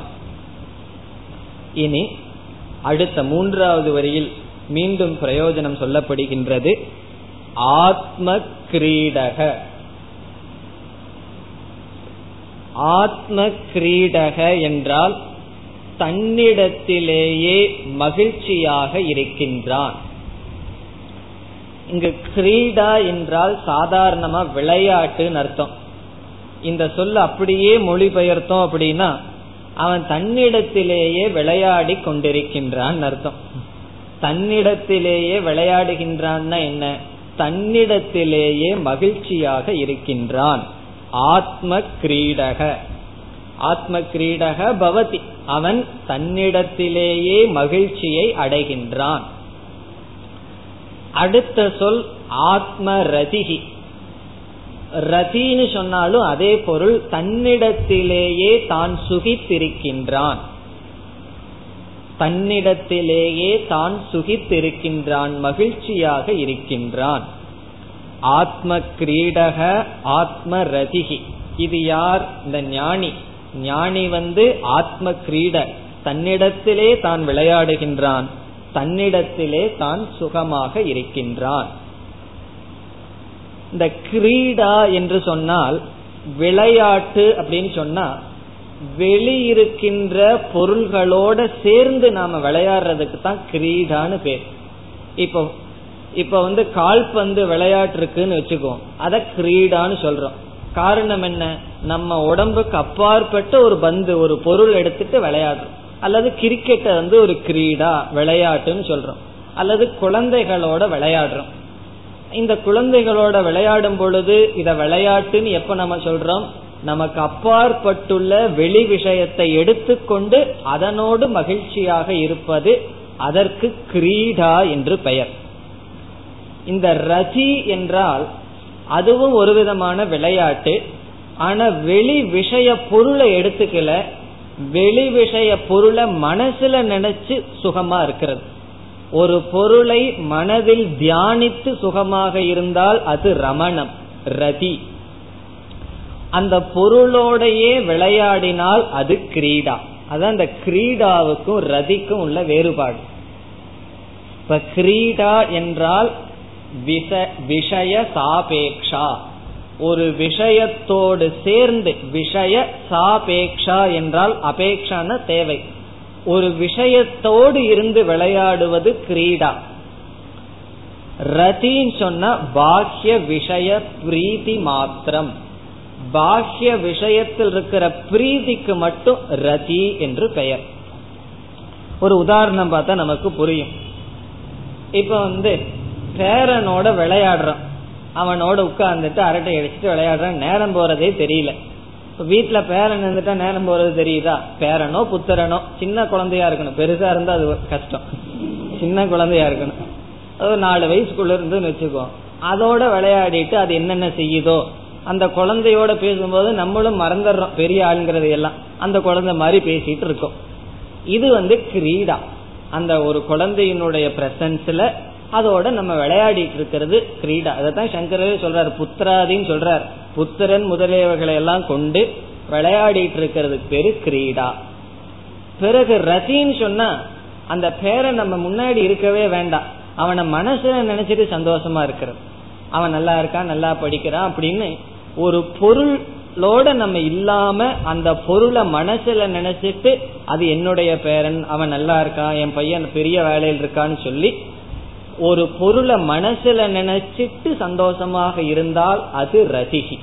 இனி அடுத்த மூன்றாவது வரியில் மீண்டும் பிரயோஜனம் சொல்லப்படுகின்றது ஆத்ம கிரீடக ஆத்ம கிரீடக என்றால் தன்னிடத்திலேயே மகிழ்ச்சியாக இருக்கின்றான் இங்கு கிரீடா என்றால் சாதாரணமா விளையாட்டுன்னு அர்த்தம் இந்த சொல் அப்படியே மொழிபெயர்த்தோம் அப்படின்னா அவன் தன்னிடத்திலேயே விளையாடி கொண்டிருக்கின்றான் அர்த்தம் தன்னிடத்திலேயே விளையாடுகின்றான்னா என்ன தன்னிடத்திலேயே மகிழ்ச்சியாக இருக்கின்றான் ஆத்ம கிரீடக ஆத்ம கிரீடக பவதி அவன் தன்னிடத்திலேயே மகிழ்ச்சியை அடைகின்றான் அடுத்த சொல் ஆத்ம ரதிகி ரதின்னு சொன்னாலும் அதே பொருள் தன்னிடத்திலேயே தான் சுகித்திருக்கின்றான் தன்னிடத்திலேயே தான் சுகித்திருக்கின்றான் மகிழ்ச்சியாக இருக்கின்றான் ஆத்ம கிரீடக ஆத்ம ரதிகி இது யார் இந்த ஞானி ஞானி வந்து ஆத்ம கிரீட தன்னிடத்திலே தான் விளையாடுகின்றான் தன்னிடத்திலே தான் சுகமாக இருக்கின்றான் இந்த கிரீடா என்று சொன்னால் விளையாட்டு அப்படின்னு சொன்னா வெளியிருக்கின்ற பொருள்களோட சேர்ந்து நாம விளையாடுறதுக்கு தான் கிரீடான்னு பேர் இப்போ இப்ப வந்து கால்பந்து விளையாட்டு இருக்குன்னு வச்சுக்கோ அத கிரீடான்னு சொல்றோம் காரணம் என்ன நம்ம உடம்புக்கு அப்பாற்பட்ட ஒரு பந்து ஒரு பொருள் எடுத்துட்டு விளையாடுறோம் அல்லது கிரிக்கெட்டை வந்து ஒரு கிரீடா விளையாட்டுன்னு சொல்றோம் அல்லது குழந்தைகளோட விளையாடுறோம் இந்த குழந்தைகளோட விளையாடும் பொழுது இத விளையாட்டுன்னு எப்ப நம்ம சொல்றோம் நமக்கு அப்பாற்பட்டுள்ள வெளி விஷயத்தை எடுத்துக்கொண்டு அதனோடு மகிழ்ச்சியாக இருப்பது அதற்கு கிரீடா என்று பெயர் இந்த ரதி என்றால் அதுவும் ஒரு விதமான விளையாட்டு ஆனா வெளி விஷய பொருளை எடுத்துக்கல வெளி விஷய பொருளை மனசுல நினைச்சு சுகமா இருக்கிறது ஒரு பொருளை மனதில் தியானித்து சுகமாக இருந்தால் அது ரமணம் ரதி அந்த பொருளோடையே விளையாடினால் அது கிரீடா அதான் அந்த கிரீடாவுக்கும் ரதிக்கும் உள்ள வேறுபாடு இப்ப கிரீடா என்றால் விஷய சாபேக்ஷா ஒரு விஷயத்தோடு சேர்ந்து விஷய சாபேக்ஷா என்றால் அபேக்ஷான தேவை ஒரு விஷயத்தோடு இருந்து விளையாடுவது கிரீடா ரதின்னு சொன்னா பாஹ்ய விஷய பிரீதி மாத்திரம் பாஹ்ய விஷயத்தில் இருக்கிற பிரீதிக்கு மட்டும் ரதி என்று பெயர் ஒரு உதாரணம் பார்த்தா நமக்கு புரியும் இப்ப வந்து பேரனோட விளையாடுறான் அவனோட உட்கார்ந்துட்டு அரட்டை அடிச்சுட்டு விளையாடுறான் நேரம் போறதே தெரியல வீட்டுல பேரன் இருந்துட்டா நேரம் போறது தெரியுதா பேரனோ புத்திரனோ சின்ன குழந்தையா இருக்கணும் பெருசா இருந்தா அது கஷ்டம் சின்ன குழந்தையா இருக்கணும் அது நாலு வயசுக்குள்ள இருந்துன்னு வச்சுக்கோ அதோட விளையாடிட்டு அது என்னென்ன செய்யுதோ அந்த குழந்தையோட பேசும்போது நம்மளும் மறந்துடுறோம் பெரிய ஆளுங்கிறது எல்லாம் அந்த குழந்தை மாதிரி பேசிட்டு இருக்கோம் இது வந்து கிரீடா அந்த ஒரு குழந்தையினுடைய பிரசன்ஸ்ல அதோட நம்ம விளையாடிட்டு இருக்கிறது கிரீடா அதைத்தான் சங்கரே சொல்றாரு புத்திராதின்னு சொல்றார் புத்திரன் முதலியவர்களை எல்லாம் கொண்டு விளையாடிட்டு இருக்கிறது பேரு கிரீடா பிறகு ரத்தின்னு சொன்னா அந்த பேரை நம்ம முன்னாடி இருக்கவே வேண்டாம் அவனை மனசுல நினைச்சிட்டு சந்தோஷமா இருக்கிறது அவன் நல்லா இருக்கான் நல்லா படிக்கிறான் அப்படின்னு ஒரு பொருளோட நம்ம இல்லாம அந்த பொருளை மனசுல நினைச்சிட்டு அது என்னுடைய பேரன் அவன் நல்லா இருக்கான் என் பையன் பெரிய வேலையில் இருக்கான்னு சொல்லி ஒரு பொருளை மனசுல நினைச்சிட்டு சந்தோஷமாக இருந்தால் அது ரசிகி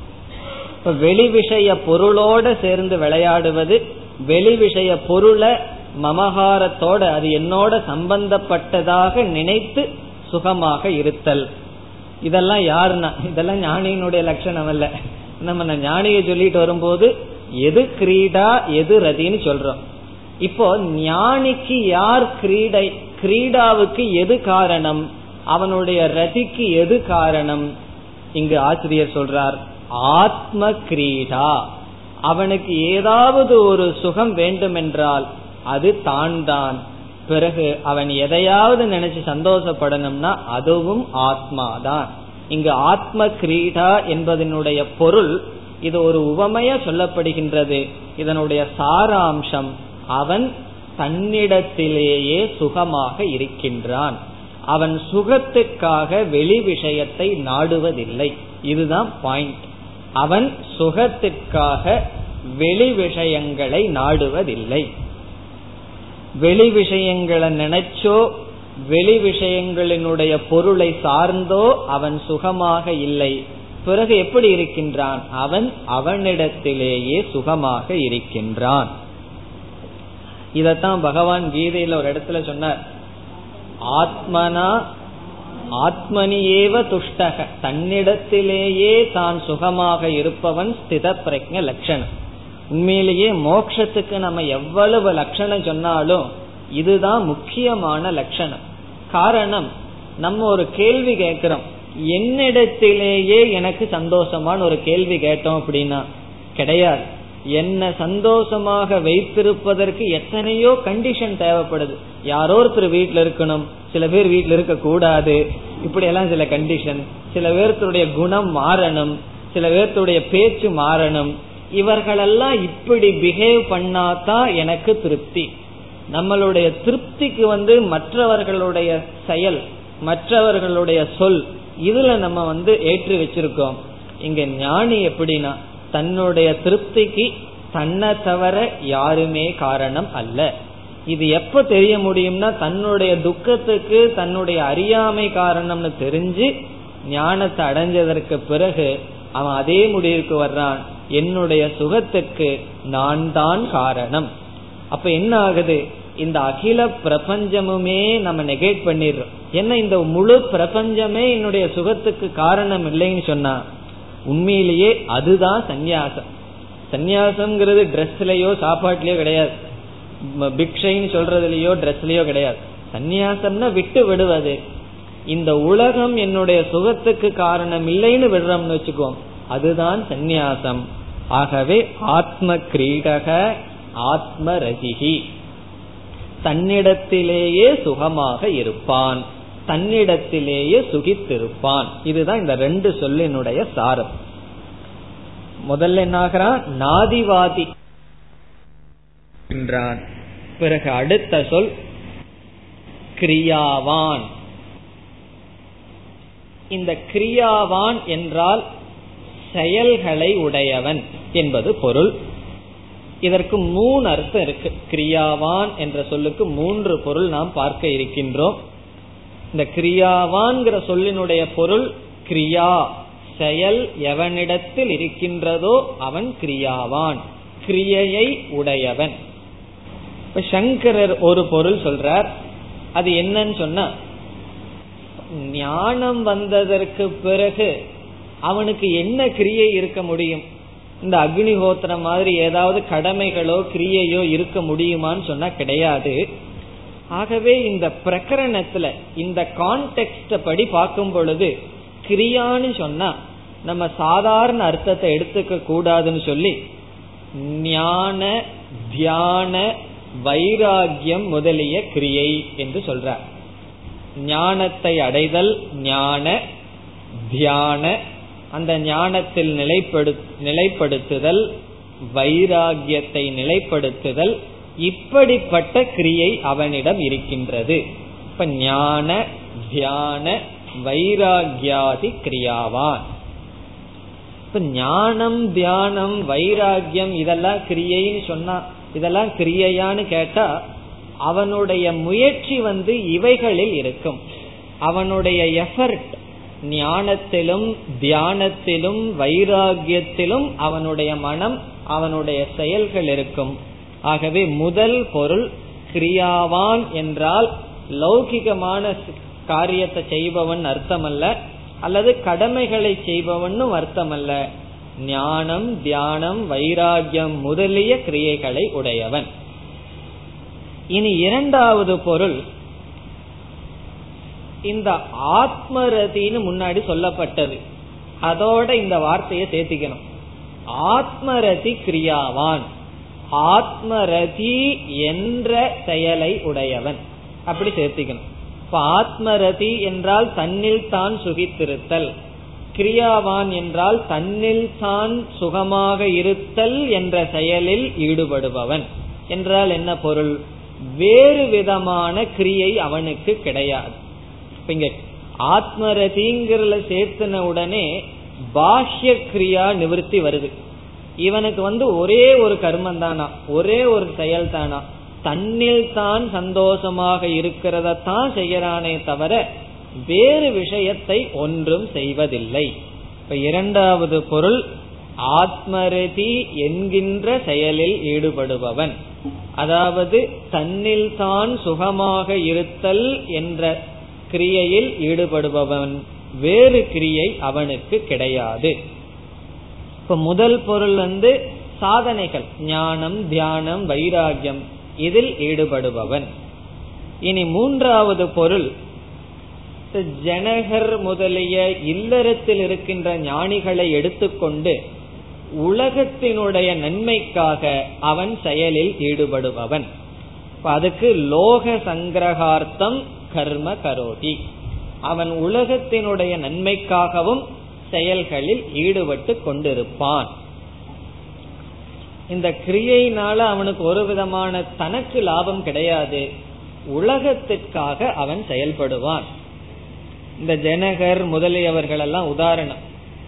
இப்ப வெளி விஷய பொருளோட சேர்ந்து விளையாடுவது வெளி விஷய பொருளை மமகாரத்தோட அது என்னோட சம்பந்தப்பட்டதாக நினைத்து சுகமாக இருத்தல் இதெல்லாம் யாருன்னா இதெல்லாம் ஞானியினுடைய லட்சணம் அல்ல நம்ம ஞானியை சொல்லிட்டு வரும்போது எது கிரீடா எது ரதின்னு சொல்றோம் இப்போ ஞானிக்கு யார் கிரீடை கிரீடாவுக்கு எது காரணம் அவனுடைய ரதிக்கு எது காரணம் இங்கு ஆசிரியர் சொல்றார் ஆத்ம கிரீடா அவனுக்கு ஏதாவது ஒரு சுகம் வேண்டுமென்றால் அது தான் தான் பிறகு அவன் எதையாவது நினைச்சு சந்தோஷப்படணும்னா அதுவும் ஆத்மாதான் இங்கு ஆத்ம கிரீடா என்பதனுடைய பொருள் இது ஒரு உவமையா சொல்லப்படுகின்றது இதனுடைய சாராம்சம் அவன் தன்னிடத்திலேயே சுகமாக இருக்கின்றான் அவன் சுகத்துக்காக வெளி விஷயத்தை நாடுவதில்லை இதுதான் பாயிண்ட் அவன் சுகத்திற்காக வெளி விஷயங்களை நாடுவதில்லை வெளி விஷயங்களை நினைச்சோ வெளி விஷயங்களினுடைய பொருளை சார்ந்தோ அவன் சுகமாக இல்லை பிறகு எப்படி இருக்கின்றான் அவன் அவனிடத்திலேயே சுகமாக இருக்கின்றான் இதத்தான் பகவான் கீதையில ஒரு இடத்துல சொன்னார் ஆத்மனா ஆத்மனியேவ துஷ்டக தன்னிடத்திலேயே தான் சுகமாக இருப்பவன் ஸ்தித பிரஜ லட்சணம் உண்மையிலேயே மோக்ஷத்துக்கு நம்ம எவ்வளவு லட்சணம் சொன்னாலும் இதுதான் முக்கியமான லட்சணம் காரணம் நம்ம ஒரு கேள்வி கேட்கிறோம் என்னிடத்திலேயே எனக்கு சந்தோஷமான ஒரு கேள்வி கேட்டோம் அப்படின்னா கிடையாது என்ன சந்தோஷமாக வைத்திருப்பதற்கு எத்தனையோ கண்டிஷன் தேவைப்படுது யாரோ ஒருத்தர் வீட்டில் இருக்கணும் சில பேர் வீட்டில் இருக்க கூடாது இப்படி எல்லாம் சில கண்டிஷன் சில பேர்த்துடைய குணம் மாறணும் சில பேர்த்துடைய பேச்சு மாறணும் இவர்களெல்லாம் இப்படி பிஹேவ் பண்ணாதான் எனக்கு திருப்தி நம்மளுடைய திருப்திக்கு வந்து மற்றவர்களுடைய செயல் மற்றவர்களுடைய சொல் இதுல நம்ம வந்து ஏற்றி வச்சிருக்கோம் இங்க ஞானி எப்படின்னா தன்னுடைய திருப்திக்கு தன்னை தவிர யாருமே காரணம் அல்ல இது எப்ப தெரிய முடியும்னா தன்னுடைய துக்கத்துக்கு தன்னுடைய அறியாமை காரணம்னு தெரிஞ்சு ஞானத்தை அடைஞ்சதற்கு பிறகு அவன் அதே முடிவுக்கு வர்றான் என்னுடைய சுகத்துக்கு நான் தான் காரணம் அப்ப என்ன ஆகுது இந்த அகில பிரபஞ்சமுமே நம்ம நெகேட் பண்ணிடுறோம் என்ன இந்த முழு பிரபஞ்சமே என்னுடைய சுகத்துக்கு காரணம் இல்லைன்னு சொன்னா உண்மையிலேயே அதுதான் சந்நியாசம் சந்நியாசம்ங்கிறது ட்ரெஸ்லயோ சாப்பாட்டுலயோ கிடையாது பிக்ஷைன்னு சொல்றதுலயோ ட்ரெஸ்லயோ கிடையாது சந்நியாசம்னா விட்டு விடுவது இந்த உலகம் என்னுடைய சுகத்துக்கு காரணம் இல்லைன்னு விடுறோம்னு வச்சுக்கோம் அதுதான் சந்நியாசம் ஆகவே ஆத்ம கிரீடக ஆத்ம ரசிகி தன்னிடத்திலேயே சுகமாக இருப்பான் தன்னிடத்திலேயே சுகித்திருப்பான் இதுதான் இந்த ரெண்டு சொல்லினுடைய சாரம் முதல்ல என்னாகிறான் நாதிவாதி என்றான் பிறகு அடுத்த சொல் கிரியாவான் இந்த கிரியாவான் என்றால் செயல்களை உடையவன் என்பது பொருள் இதற்கு மூணு அர்த்தம் இருக்கு கிரியாவான் என்ற சொல்லுக்கு மூன்று பொருள் நாம் பார்க்க இருக்கின்றோம் இந்த கிரியாவான்கிற சொல்லினுடைய பொருள் கிரியா செயல் எவனிடத்தில் இருக்கின்றதோ அவன் கிரியாவான் கிரியையை உடையவன் இப்ப சங்கரர் ஒரு பொருள் சொல்றார் அது என்னன்னு சொன்னா ஞானம் வந்ததற்கு பிறகு அவனுக்கு என்ன கிரியை இருக்க முடியும் இந்த அக்னிஹோத்திரம் மாதிரி ஏதாவது கடமைகளோ கிரியையோ இருக்க முடியுமான்னு சொன்னா கிடையாது ஆகவே இந்த பிரகரணத்துல இந்த கான்டெக்ட படி பார்க்கும் பொழுது கிரியான்னு சொன்னா நம்ம சாதாரண அர்த்தத்தை எடுத்துக்க கூடாதுன்னு சொல்லி ஞான தியான வைராகியம் முதலிய கிரியை என்று சொல்றார் ஞானத்தை அடைதல் ஞான தியான அந்த ஞானத்தில் நிலைப்படு நிலைப்படுத்துதல் வைராகியத்தை நிலைப்படுத்துதல் இப்படிப்பட்ட கிரியை அவனிடம் இருக்கின்றது இப்ப ஞான தியான வைராகியாதி கிரியாவான் இப்ப ஞானம் தியானம் வைராகியம் இதெல்லாம் கிரியைன்னு சொன்னா இதெல்லாம் கிரியையான்னு கேட்டா அவனுடைய முயற்சி வந்து இவைகளில் இருக்கும் அவனுடைய எஃபர்ட் ஞானத்திலும் தியானத்திலும் வைராகியத்திலும் அவனுடைய மனம் அவனுடைய செயல்கள் இருக்கும் ஆகவே முதல் பொருள் கிரியாவான் என்றால் லௌகிகமான காரியத்தை செய்பவன் அர்த்தம் அல்ல அல்லது கடமைகளை செய்பவன் அர்த்தம் அல்ல ஞானம் தியானம் வைராகியம் முதலிய கிரியைகளை உடையவன் இனி இரண்டாவது பொருள் இந்த ஆத்மரதின்னு முன்னாடி சொல்லப்பட்டது அதோட இந்த வார்த்தையை சேர்த்திக்கணும் ஆத்மரதி கிரியாவான் ஆத்மரதி என்ற செயலை உடையவன் அப்படி சேர்த்திக்கணும் இப்ப ஆத்மரதி என்றால் தன்னில் தான் சுகித்திருத்தல் கிரியாவான் என்றால் தன்னில் தான் சுகமாக இருத்தல் என்ற செயலில் ஈடுபடுபவன் என்றால் என்ன பொருள் வேறு விதமான கிரியை அவனுக்கு கிடையாது இங்க ஆத்மரதிங்கிறத சேர்த்துன உடனே பாஹ்ய கிரியா நிவர்த்தி வருது இவனுக்கு வந்து ஒரே ஒரு கர்மம் தானா ஒரே ஒரு செயல் தானா தன்னில் தான் சந்தோஷமாக இருக்கிறத தான் செய்யறானே தவிர வேறு விஷயத்தை ஒன்றும் செய்வதில்லை இப்ப இரண்டாவது பொருள் ஆத்மரதி என்கின்ற செயலில் ஈடுபடுபவன் அதாவது தன்னில் தான் சுகமாக இருத்தல் என்ற கிரியையில் ஈடுபடுபவன் வேறு கிரியை அவனுக்கு கிடையாது இப்ப முதல் பொருள் வந்து சாதனைகள் ஞானம் தியானம் வைராகியம் இதில் ஈடுபடுபவன் இனி மூன்றாவது பொருள் ஜனகர் முதலிய இல்லறத்தில் இருக்கின்ற ஞானிகளை எடுத்துக்கொண்டு உலகத்தினுடைய நன்மைக்காக அவன் செயலில் ஈடுபடுபவன் அதுக்கு லோக சங்கிரகார்த்தம் கர்ம கரோதி அவன் உலகத்தினுடைய நன்மைக்காகவும் செயல்களில் ஈடுபட்டு கொண்டிருப்பான் இந்த கிரியையினால அவனுக்கு ஒரு விதமான தனக்கு லாபம் கிடையாது உலகத்திற்காக அவன் செயல்படுவான் இந்த ஜனகர் முதலியவர்கள் எல்லாம் உதாரணம்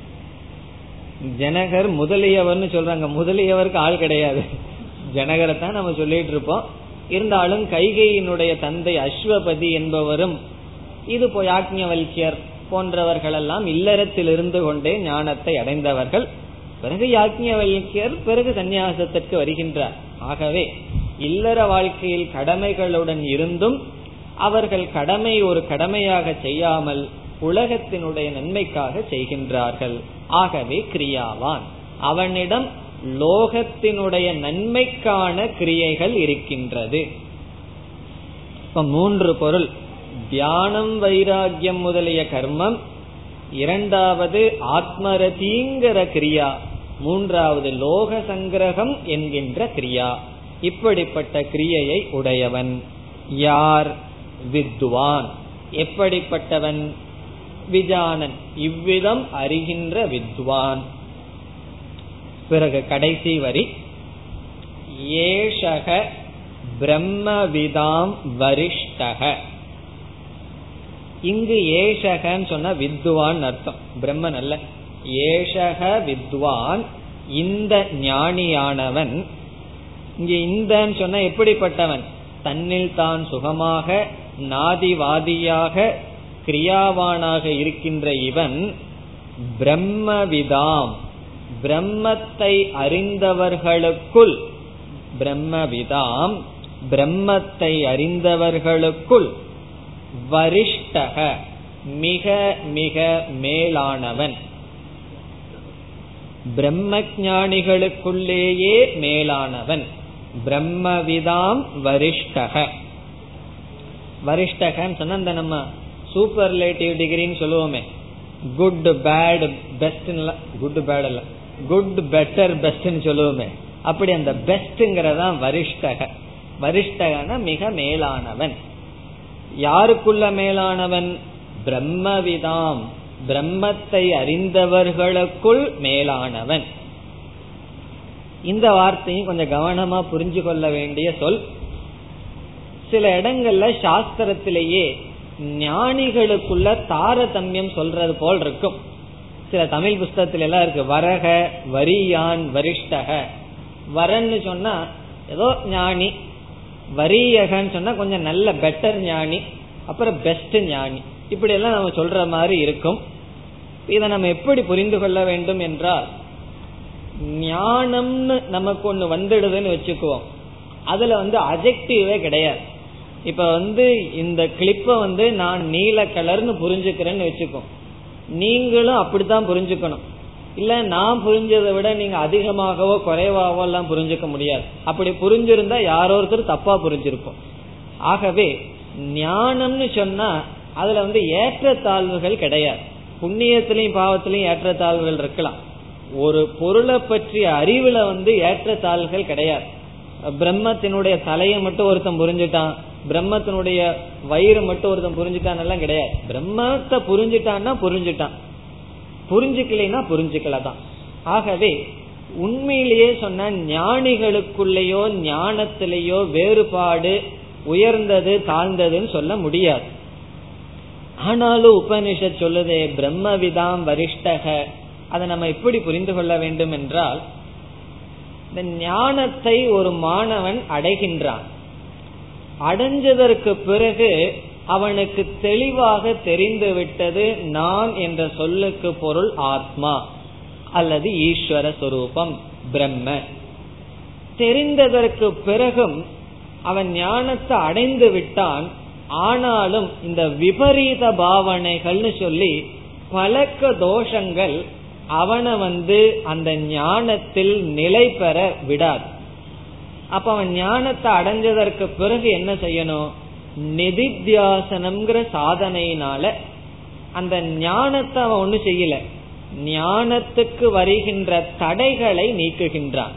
ஜனகர் முதலியவர்னு சொல்றாங்க முதலியவருக்கு ஆள் கிடையாது ஜனகரை தான் நம்ம சொல்லிட்டு இருப்போம் இருந்தாலும் கைகையினுடைய தந்தை அஸ்வபதி என்பவரும் இது போய் யாக்ஞவல்யர் போன்றவர்கள் எல்லாம் இல்லறத்தில் இருந்து கொண்டே ஞானத்தை அடைந்தவர்கள் பிறகு யாக்ஞவல்யர் பிறகு சந்நியாசத்திற்கு வருகின்றார் ஆகவே இல்லற வாழ்க்கையில் கடமைகளுடன் இருந்தும் அவர்கள் கடமை ஒரு கடமையாக செய்யாமல் உலகத்தினுடைய நன்மைக்காக செய்கின்றார்கள் ஆகவே கிரியாவான் அவனிடம் லோகத்தினுடைய நன்மைக்கான கிரியைகள் இருக்கின்றது இப்ப மூன்று பொருள் தியானம் வைராகியம் முதலிய கர்மம் இரண்டாவது ஆத்மரதிங்கிற கிரியா மூன்றாவது லோக சங்கிரகம் என்கின்ற கிரியா இப்படிப்பட்ட கிரியையை உடையவன் யார் வித்வான் எப்படிப்பட்டவன் விஜானன் இவ்விதம் அறிகின்ற வித்வான் பிறகு கடைசி வரி ஏஷக பிரம்மவிதாம் வரிஷ்டக இங்கு ஏஷகன்னு சொன்னா வித்வான் அர்த்தம் பிரம்மன் அல்ல ஏஷக வித்வான் இந்த ஞானியானவன் இங்க இந்தன்னு சொன்ன எப்படிப்பட்டவன் தன்னில் தான் சுகமாக நாதிவாதியாக கிரியாவானாக இருக்கின்ற இவன் பிரம்மவிதாம் பிரம்மத்தை அறிந்தவர்களுக்குள் பிரம்மவிதாம் பிரம்மத்தை அறிந்தவர்களுக்குள் வரிஷ்டக மிக மிக மேலானவன் பிரம்ம ஞானிகளுக்குள்ளேயே மேலானவன் பிரம்மவிதாம் வரிஷ்டக வரிஷ்டகன்னு சொன்னா இந்த நம்ம சூப்பர்லேட்டிவ் டிகிரின்னு சொல்லுவோமே good bad best good bad இல்ல குட் பெட்டர் பெஸ்ட்னு சொல்லுவோமே அப்படி அந்த பெஸ்ட்ங்கிறதான் வரிஷ்டக வரிஷ்டகன மிக மேலானவன் யாருக்குள்ள மேலானவன் பிரம்மவிதாம் பிரம்மத்தை அறிந்தவர்களுக்குள் மேலானவன் இந்த வார்த்தையும் கொஞ்சம் கவனமா புரிஞ்சு கொள்ள வேண்டிய சொல் சில இடங்கள்ல சாஸ்திரத்திலேயே ஞானிகளுக்குள்ள தாரதமியம் சொல்றது போல் இருக்கும் சில தமிழ் புஸ்தகத்துல எல்லாம் இருக்கு வரக வரியான் வரிஷ்டக வரன்னு சொன்னா ஏதோ ஞானி வரியகன்னு சொன்னா கொஞ்சம் நல்ல பெட்டர் ஞானி அப்புறம் பெஸ்ட் ஞானி இப்படி எல்லாம் நம்ம சொல்ற மாதிரி இருக்கும் இதை நம்ம எப்படி புரிந்து கொள்ள வேண்டும் என்றால் ஞானம்னு நமக்கு ஒண்ணு வந்துடுதுன்னு வச்சுக்குவோம் அதுல வந்து அஜெக்டிவே கிடையாது இப்ப வந்து இந்த கிளிப்ப வந்து நான் நீல கலர்னு புரிஞ்சுக்கிறேன்னு வச்சுக்கோ நீங்களும் அப்படித்தான் புரிஞ்சுக்கணும் இல்ல நான் புரிஞ்சதை விட நீங்க அதிகமாகவோ குறைவாகவோ எல்லாம் புரிஞ்சுக்க முடியாது அப்படி புரிஞ்சிருந்தா யாரோ ஒருத்தர் தப்பா புரிஞ்சிருப்போம் ஆகவே ஞானம்னு சொன்னா அதுல வந்து ஏற்றத்தாழ்வுகள் கிடையாது புண்ணியத்திலையும் பாவத்திலையும் ஏற்றத்தாழ்வுகள் இருக்கலாம் ஒரு பொருளை பற்றிய அறிவுல வந்து ஏற்றத்தாழ்வுகள் கிடையாது பிரம்மத்தினுடைய தலையை மட்டும் ஒருத்தன் புரிஞ்சுட்டான் பிரம்மத்தினுடைய வயிறு மட்டும் ஒருத்தன் புரிஞ்சுட்டான் எல்லாம் கிடையாது பிரம்மத்தை புரிஞ்சுட்டான்னா புரிஞ்சுட்டான் புரிஞ்சுக்கலைன்னா புரிஞ்சுக்கல தான் ஆகவே உண்மையிலேயே சொன்ன ஞானிகளுக்குள்ளேயோ ஞானத்திலேயோ வேறுபாடு உயர்ந்தது தாழ்ந்ததுன்னு சொல்ல முடியாது ஆனாலும் உபனிஷத் சொல்லுதே பிரம்மவிதாம் வரிஷ்டக அதை நம்ம எப்படி புரிந்து கொள்ள வேண்டும் என்றால் இந்த ஞானத்தை ஒரு மாணவன் அடைகின்றான் அடைஞ்சதற்கு பிறகு அவனுக்கு தெளிவாக தெரிந்து விட்டது நான் என்ற சொல்லுக்கு பொருள் ஆத்மா அல்லது ஈஸ்வர சொரூபம் பிரம்ம தெரிந்ததற்கு பிறகும் அவன் ஞானத்தை அடைந்து விட்டான் ஆனாலும் இந்த விபரீத பாவனைகள்னு சொல்லி பழக்க தோஷங்கள் அவனை வந்து அந்த ஞானத்தில் நிலை பெற விடாது அப்ப அவன் ஞானத்தை அடைஞ்சதற்கு பிறகு என்ன செய்யணும் நிதித்தியாசனம்ங்கிற சாதனையினால அந்த ஞானத்தை அவன் ஒண்ணு செய்யல ஞானத்துக்கு வருகின்ற தடைகளை நீக்குகின்றான்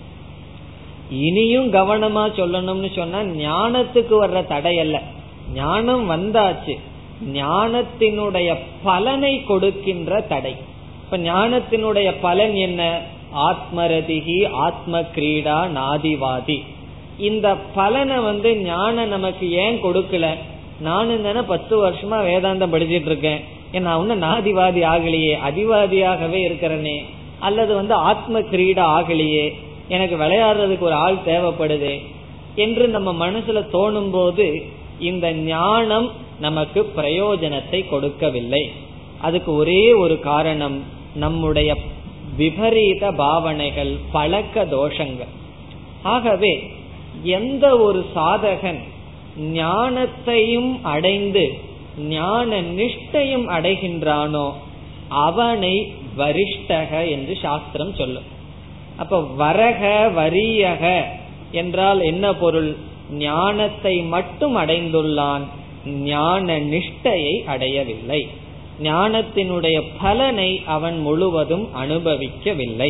இனியும் கவனமா சொல்லணும்னு சொன்னா ஞானத்துக்கு வர்ற தடை அல்ல ஞானம் வந்தாச்சு ஞானத்தினுடைய பலனை கொடுக்கின்ற தடை இப்ப ஞானத்தினுடைய பலன் என்ன ஆத்மரதிகி ஆத்ம கிரீடா நாதிவாதி இந்த பலனை வந்து ஞானம் நமக்கு ஏன் கொடுக்கல நானும் தானே பத்து வருஷமா வேதாந்தம் படிச்சிட்டு இருக்கேன் நான் ஒன்னும் நாதிவாதி ஆகலையே அதிவாதியாகவே இருக்கிறனே அல்லது வந்து ஆத்ம கிரீடா ஆகலையே எனக்கு விளையாடுறதுக்கு ஒரு ஆள் தேவைப்படுது என்று நம்ம மனசுல தோணும் போது இந்த ஞானம் நமக்கு பிரயோஜனத்தை கொடுக்கவில்லை அதுக்கு ஒரே ஒரு காரணம் நம்முடைய விபரீத பாவனைகள் பழக்க தோஷங்கள் ஆகவே எந்த ஒரு சாதகன் ஞானத்தையும் அடைந்து ஞான நிஷ்டையும் அடைகின்றானோ அவனை வரிஷ்டக என்று சாஸ்திரம் சொல்லும் அப்ப வரக வரியக என்றால் என்ன பொருள் ஞானத்தை மட்டும் அடைந்துள்ளான் ஞான நிஷ்டையை அடையவில்லை ஞானத்தினுடைய பலனை அவன் முழுவதும் அனுபவிக்கவில்லை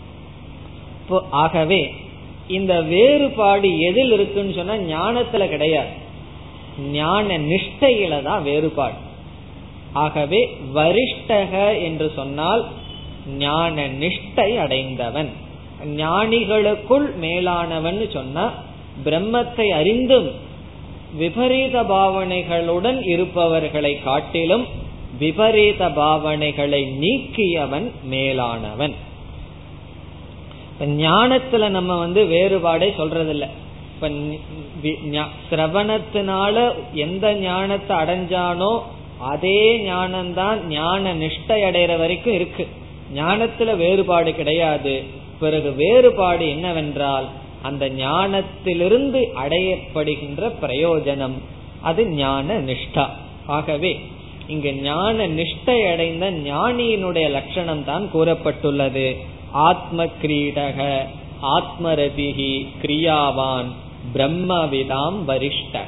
ஆகவே இந்த வேறுபாடு எதில் இருக்குன்னு சொன்னா ஞானத்துல கிடையாது ஞான நிஷ்டையில தான் வேறுபாடு ஆகவே வரிஷ்டக என்று சொன்னால் ஞான நிஷ்டை அடைந்தவன் ஞானிகளுக்குள் மேலானவன் சொன்னா பிரம்மத்தை அறிந்தும் விபரீத பாவனைகளுடன் இருப்பவர்களை காட்டிலும் விபரீத பாவனைகளை நீக்கியவன் மேலானவன் ஞானத்துல நம்ம வந்து வேறுபாடே சொல்றதில்ல இப்ப சிரவணத்தினால எந்த ஞானத்தை அடைஞ்சானோ அதே ஞானம்தான் ஞான நிஷ்டை அடைகிற வரைக்கும் இருக்கு ஞானத்துல வேறுபாடு கிடையாது பிறகு வேறுபாடு என்னவென்றால் அந்த ஞானத்திலிருந்து அடையப்படுகின்ற பிரயோஜனம் அது ஞான நிஷ்டா ஆகவே இங்கு ஞான நிஷ்டை அடைந்த ஞானியினுடைய லட்சணம் தான் கூறப்பட்டுள்ளது ஆத்ம கிரீடக ஆத்மரதிகி கிரியாவான் பிரம்மவிதாம் வரிஷ்டக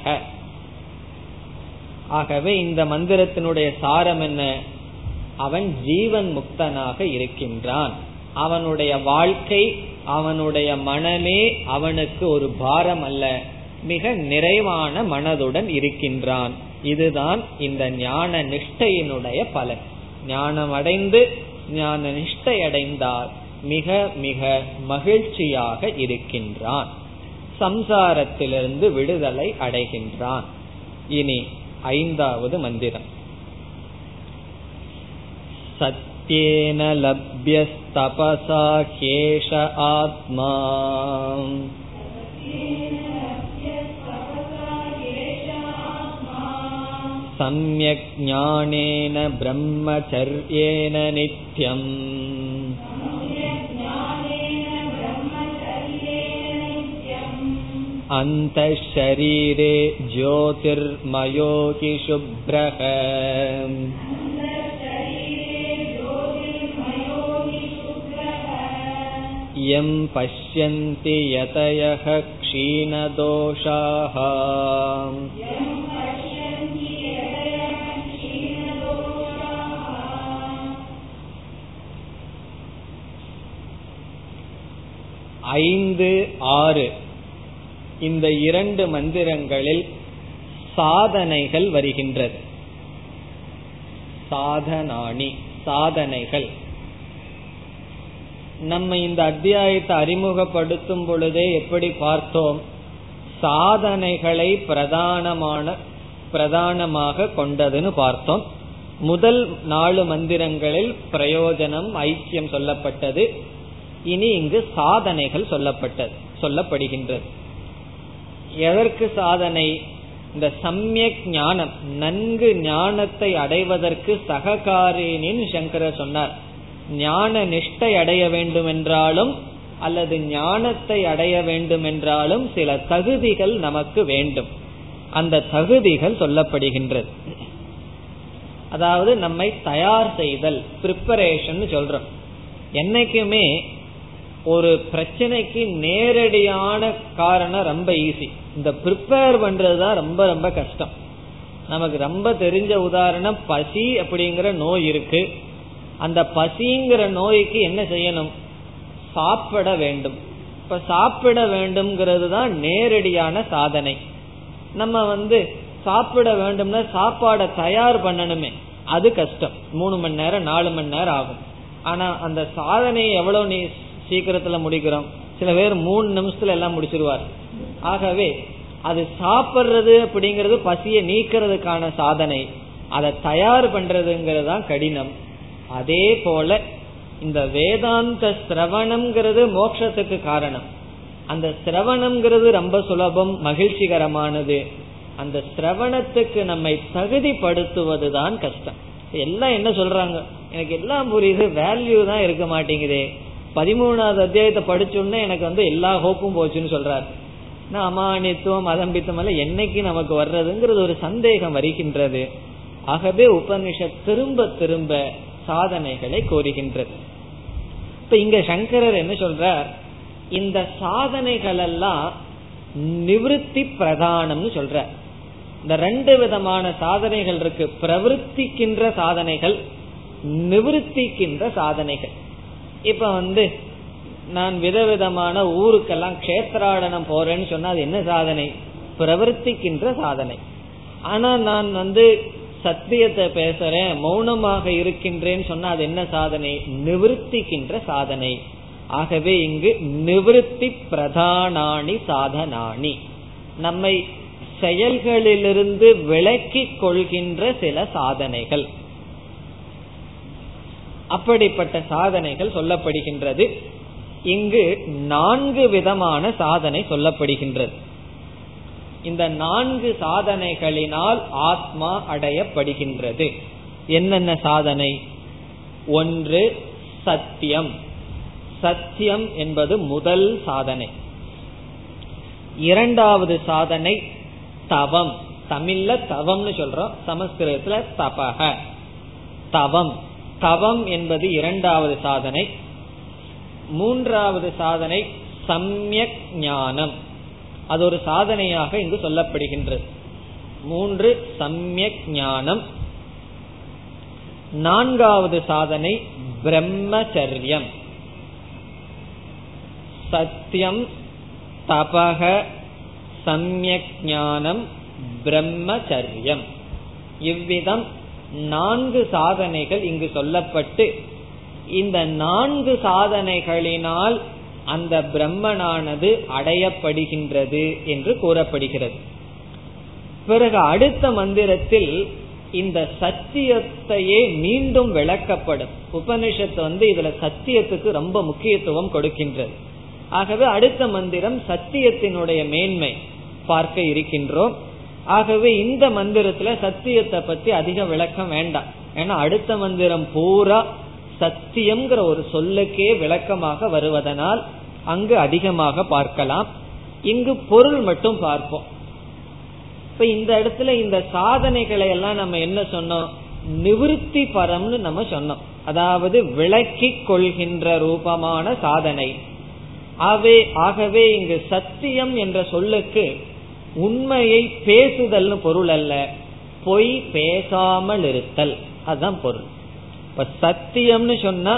ஆகவே இந்த மந்திரத்தினுடைய சாரம் என்ன அவன் ஜீவன் முக்தனாக இருக்கின்றான் அவனுடைய வாழ்க்கை அவனுடைய மனமே அவனுக்கு ஒரு பாரம் அல்ல மிக நிறைவான மனதுடன் இருக்கின்றான் இதுதான் இந்த ஞான நிஷ்டையினுடைய பலன் ஞானம் அடைந்து ஞான நிஷ்டை அடைந்தால் மிக மிக மகிழ்ச்சியாக இருக்கின்றான் சம்சாரத்திலிருந்து விடுதலை அடைகின்றான் இனி ஐந்தாவது மந்திரம் सत्येन लभ्यस्तपसा ह्येष आत्मा सम्यक् ज्ञानेन ब्रह्मचर्येण नित्यम् अन्तः शरीरे ज्योतिर्मयोऽपि शुभ्रः यं पश्यन्ति यतयः क्षीणदोषाः ஐந்து ஆறு இந்த இரண்டு மந்திரங்களில் சாதனைகள் வருகின்றது சாதனாணி சாதனைகள் நம்ம இந்த அத்தியாயத்தை அறிமுகப்படுத்தும் பொழுதே எப்படி பார்த்தோம் சாதனைகளை பிரதானமான பிரதானமாக கொண்டதுன்னு பார்த்தோம் முதல் நாலு மந்திரங்களில் பிரயோஜனம் ஐக்கியம் சொல்லப்பட்டது இனி இங்கு சாதனைகள் சொல்லப்பட்டது சொல்லப்படுகின்றது எதற்கு சாதனை இந்த சமயக் ஞானம் நன்கு ஞானத்தை அடைவதற்கு சககாரினின் சங்கரர் சொன்னார் ஞான நிஷ்டை அடைய வேண்டும் என்றாலும் அல்லது ஞானத்தை அடைய வேண்டும் என்றாலும் சில தகுதிகள் நமக்கு வேண்டும் அந்த தகுதிகள் சொல்லப்படுகின்றது அதாவது நம்மை தயார் செய்தல் ப்ரிப்பரேஷன் சொல்றோம் என்னைக்குமே ஒரு பிரச்சனைக்கு நேரடியான காரணம் ரொம்ப ஈஸி இந்த ப்ரிப்பேர் பண்றது தான் ரொம்ப ரொம்ப கஷ்டம் நமக்கு ரொம்ப தெரிஞ்ச உதாரணம் பசி அப்படிங்கிற நோய் இருக்கு அந்த பசிங்கிற நோய்க்கு என்ன செய்யணும் சாப்பிட வேண்டும் இப்ப சாப்பிட வேண்டும்ங்கிறது தான் நேரடியான சாதனை நம்ம வந்து சாப்பிட வேண்டும்னா சாப்பாடை தயார் பண்ணணுமே அது கஷ்டம் மூணு மணி நேரம் நாலு மணி நேரம் ஆகும் ஆனா அந்த சாதனையை எவ்வளவு நீ சீக்கிரத்துல முடிக்கிறோம் சில பேர் மூணு நிமிஷத்துல எல்லாம் முடிச்சிருவார் ஆகவே அது சாப்பிடுறது அப்படிங்கறது பசியை நீக்கிறதுக்கான சாதனை அதை தயார் பண்றதுங்கிறது தான் கடினம் அதே போல இந்த வேதாந்த சிரவணம்ங்கிறது மோட்சத்துக்கு காரணம் அந்த சிரவணம்ங்கிறது ரொம்ப சுலபம் மகிழ்ச்சிகரமானது அந்த சிரவணத்துக்கு நம்மை தகுதிப்படுத்துவதுதான் கஷ்டம் எல்லாம் என்ன சொல்றாங்க எனக்கு எல்லாம் புரியுது வேல்யூ தான் இருக்க மாட்டேங்குதே பதிமூணாவது அத்தியாயத்தை படிச்சோடனே எனக்கு வந்து எல்லா ஹோப்பும் போச்சுன்னு சொல்றாரு நான் அமானித்துவம் அதம்பித்தம் எல்லாம் என்னைக்கு நமக்கு வர்றதுங்கிறது ஒரு சந்தேகம் வருகின்றது ஆகவே உபனிஷத் திரும்ப திரும்ப சாதனைகளை கோருகின்றது இப்ப இங்க சங்கரர் என்ன சொல்றார் இந்த சாதனைகள் எல்லாம் நிவிருத்தி பிரதானம்னு சொல்ற இந்த ரெண்டு விதமான சாதனைகள் இருக்கு பிரவருத்திக்கின்ற சாதனைகள் நிவிருத்திக்கின்ற சாதனைகள் இப்ப வந்து நான் விதவிதமான ஊருக்கெல்லாம் கஷேத்திராடனம் போறேன்னு சொன்னா அது என்ன சாதனை பிரவர்த்திக்கின்ற சாதனை ஆனா நான் வந்து சத்தியத்தை பேசுறேன் மௌனமாக இருக்கின்றேன்னு சொன்னா அது என்ன சாதனை நிவர்த்திக்கின்ற சாதனை ஆகவே இங்கு நிவிருத்தி பிரதானாணி சாதனாணி நம்மை செயல்களிலிருந்து விலக்கிக் கொள்கின்ற சில சாதனைகள் அப்படிப்பட்ட சாதனைகள் சொல்லப்படுகின்றது இங்கு நான்கு விதமான சாதனை சொல்லப்படுகின்றது இந்த நான்கு சாதனைகளினால் ஆத்மா அடையப்படுகின்றது என்னென்ன சாதனை ஒன்று சத்தியம் சத்தியம் என்பது முதல் சாதனை இரண்டாவது சாதனை தவம் தமிழ்ல தவம்னு சொல்றோம் சமஸ்கிருதத்துல தபக தவம் தவம் என்பது இரண்டாவது சாதனை மூன்றாவது சாதனை சம்யக் ஞானம் அது ஒரு சாதனையாக இங்கு சொல்லப்படுகின்றது மூன்று சம்யக் ஞானம் நான்காவது சாதனை பிரம்மச்சரியம் சத்தியம் தபக சம்யக் ஞானம் பிரம்மச்சரியம் இவ்விதம் நான்கு சாதனைகள் இங்கு சொல்லப்பட்டு இந்த நான்கு சாதனைகளினால் அந்த பிரம்மனானது அடையப்படுகின்றது என்று கூறப்படுகிறது பிறகு அடுத்த மந்திரத்தில் இந்த சத்தியத்தையே மீண்டும் விளக்கப்படும் உபனிஷத்து வந்து இதுல சத்தியத்துக்கு ரொம்ப முக்கியத்துவம் கொடுக்கின்றது ஆகவே அடுத்த மந்திரம் சத்தியத்தினுடைய மேன்மை பார்க்க இருக்கின்றோம் ஆகவே இந்த மந்திரத்துல சத்தியத்தை பத்தி அதிக விளக்கம் வேண்டாம் ஏன்னா அடுத்த மந்திரம் பூரா சத்தியம்ங்கிற ஒரு சொல்லுக்கே விளக்கமாக வருவதனால் அங்கு அதிகமாக பார்க்கலாம் இங்கு பொருள் மட்டும் பார்ப்போம் இப்ப இந்த இடத்துல இந்த சாதனைகளை எல்லாம் நம்ம என்ன சொன்னோம் நிவிருத்தி பரம்னு நம்ம சொன்னோம் அதாவது விளக்கி கொள்கின்ற ரூபமான சாதனை ஆகவே ஆகவே இங்கு சத்தியம் என்ற சொல்லுக்கு உண்மையை பேசுதல்னு பொருள் அல்ல பொய் பேசாமல் இருத்தல் அதுதான் பொருள் இப்ப சத்தியம்னு சொன்னா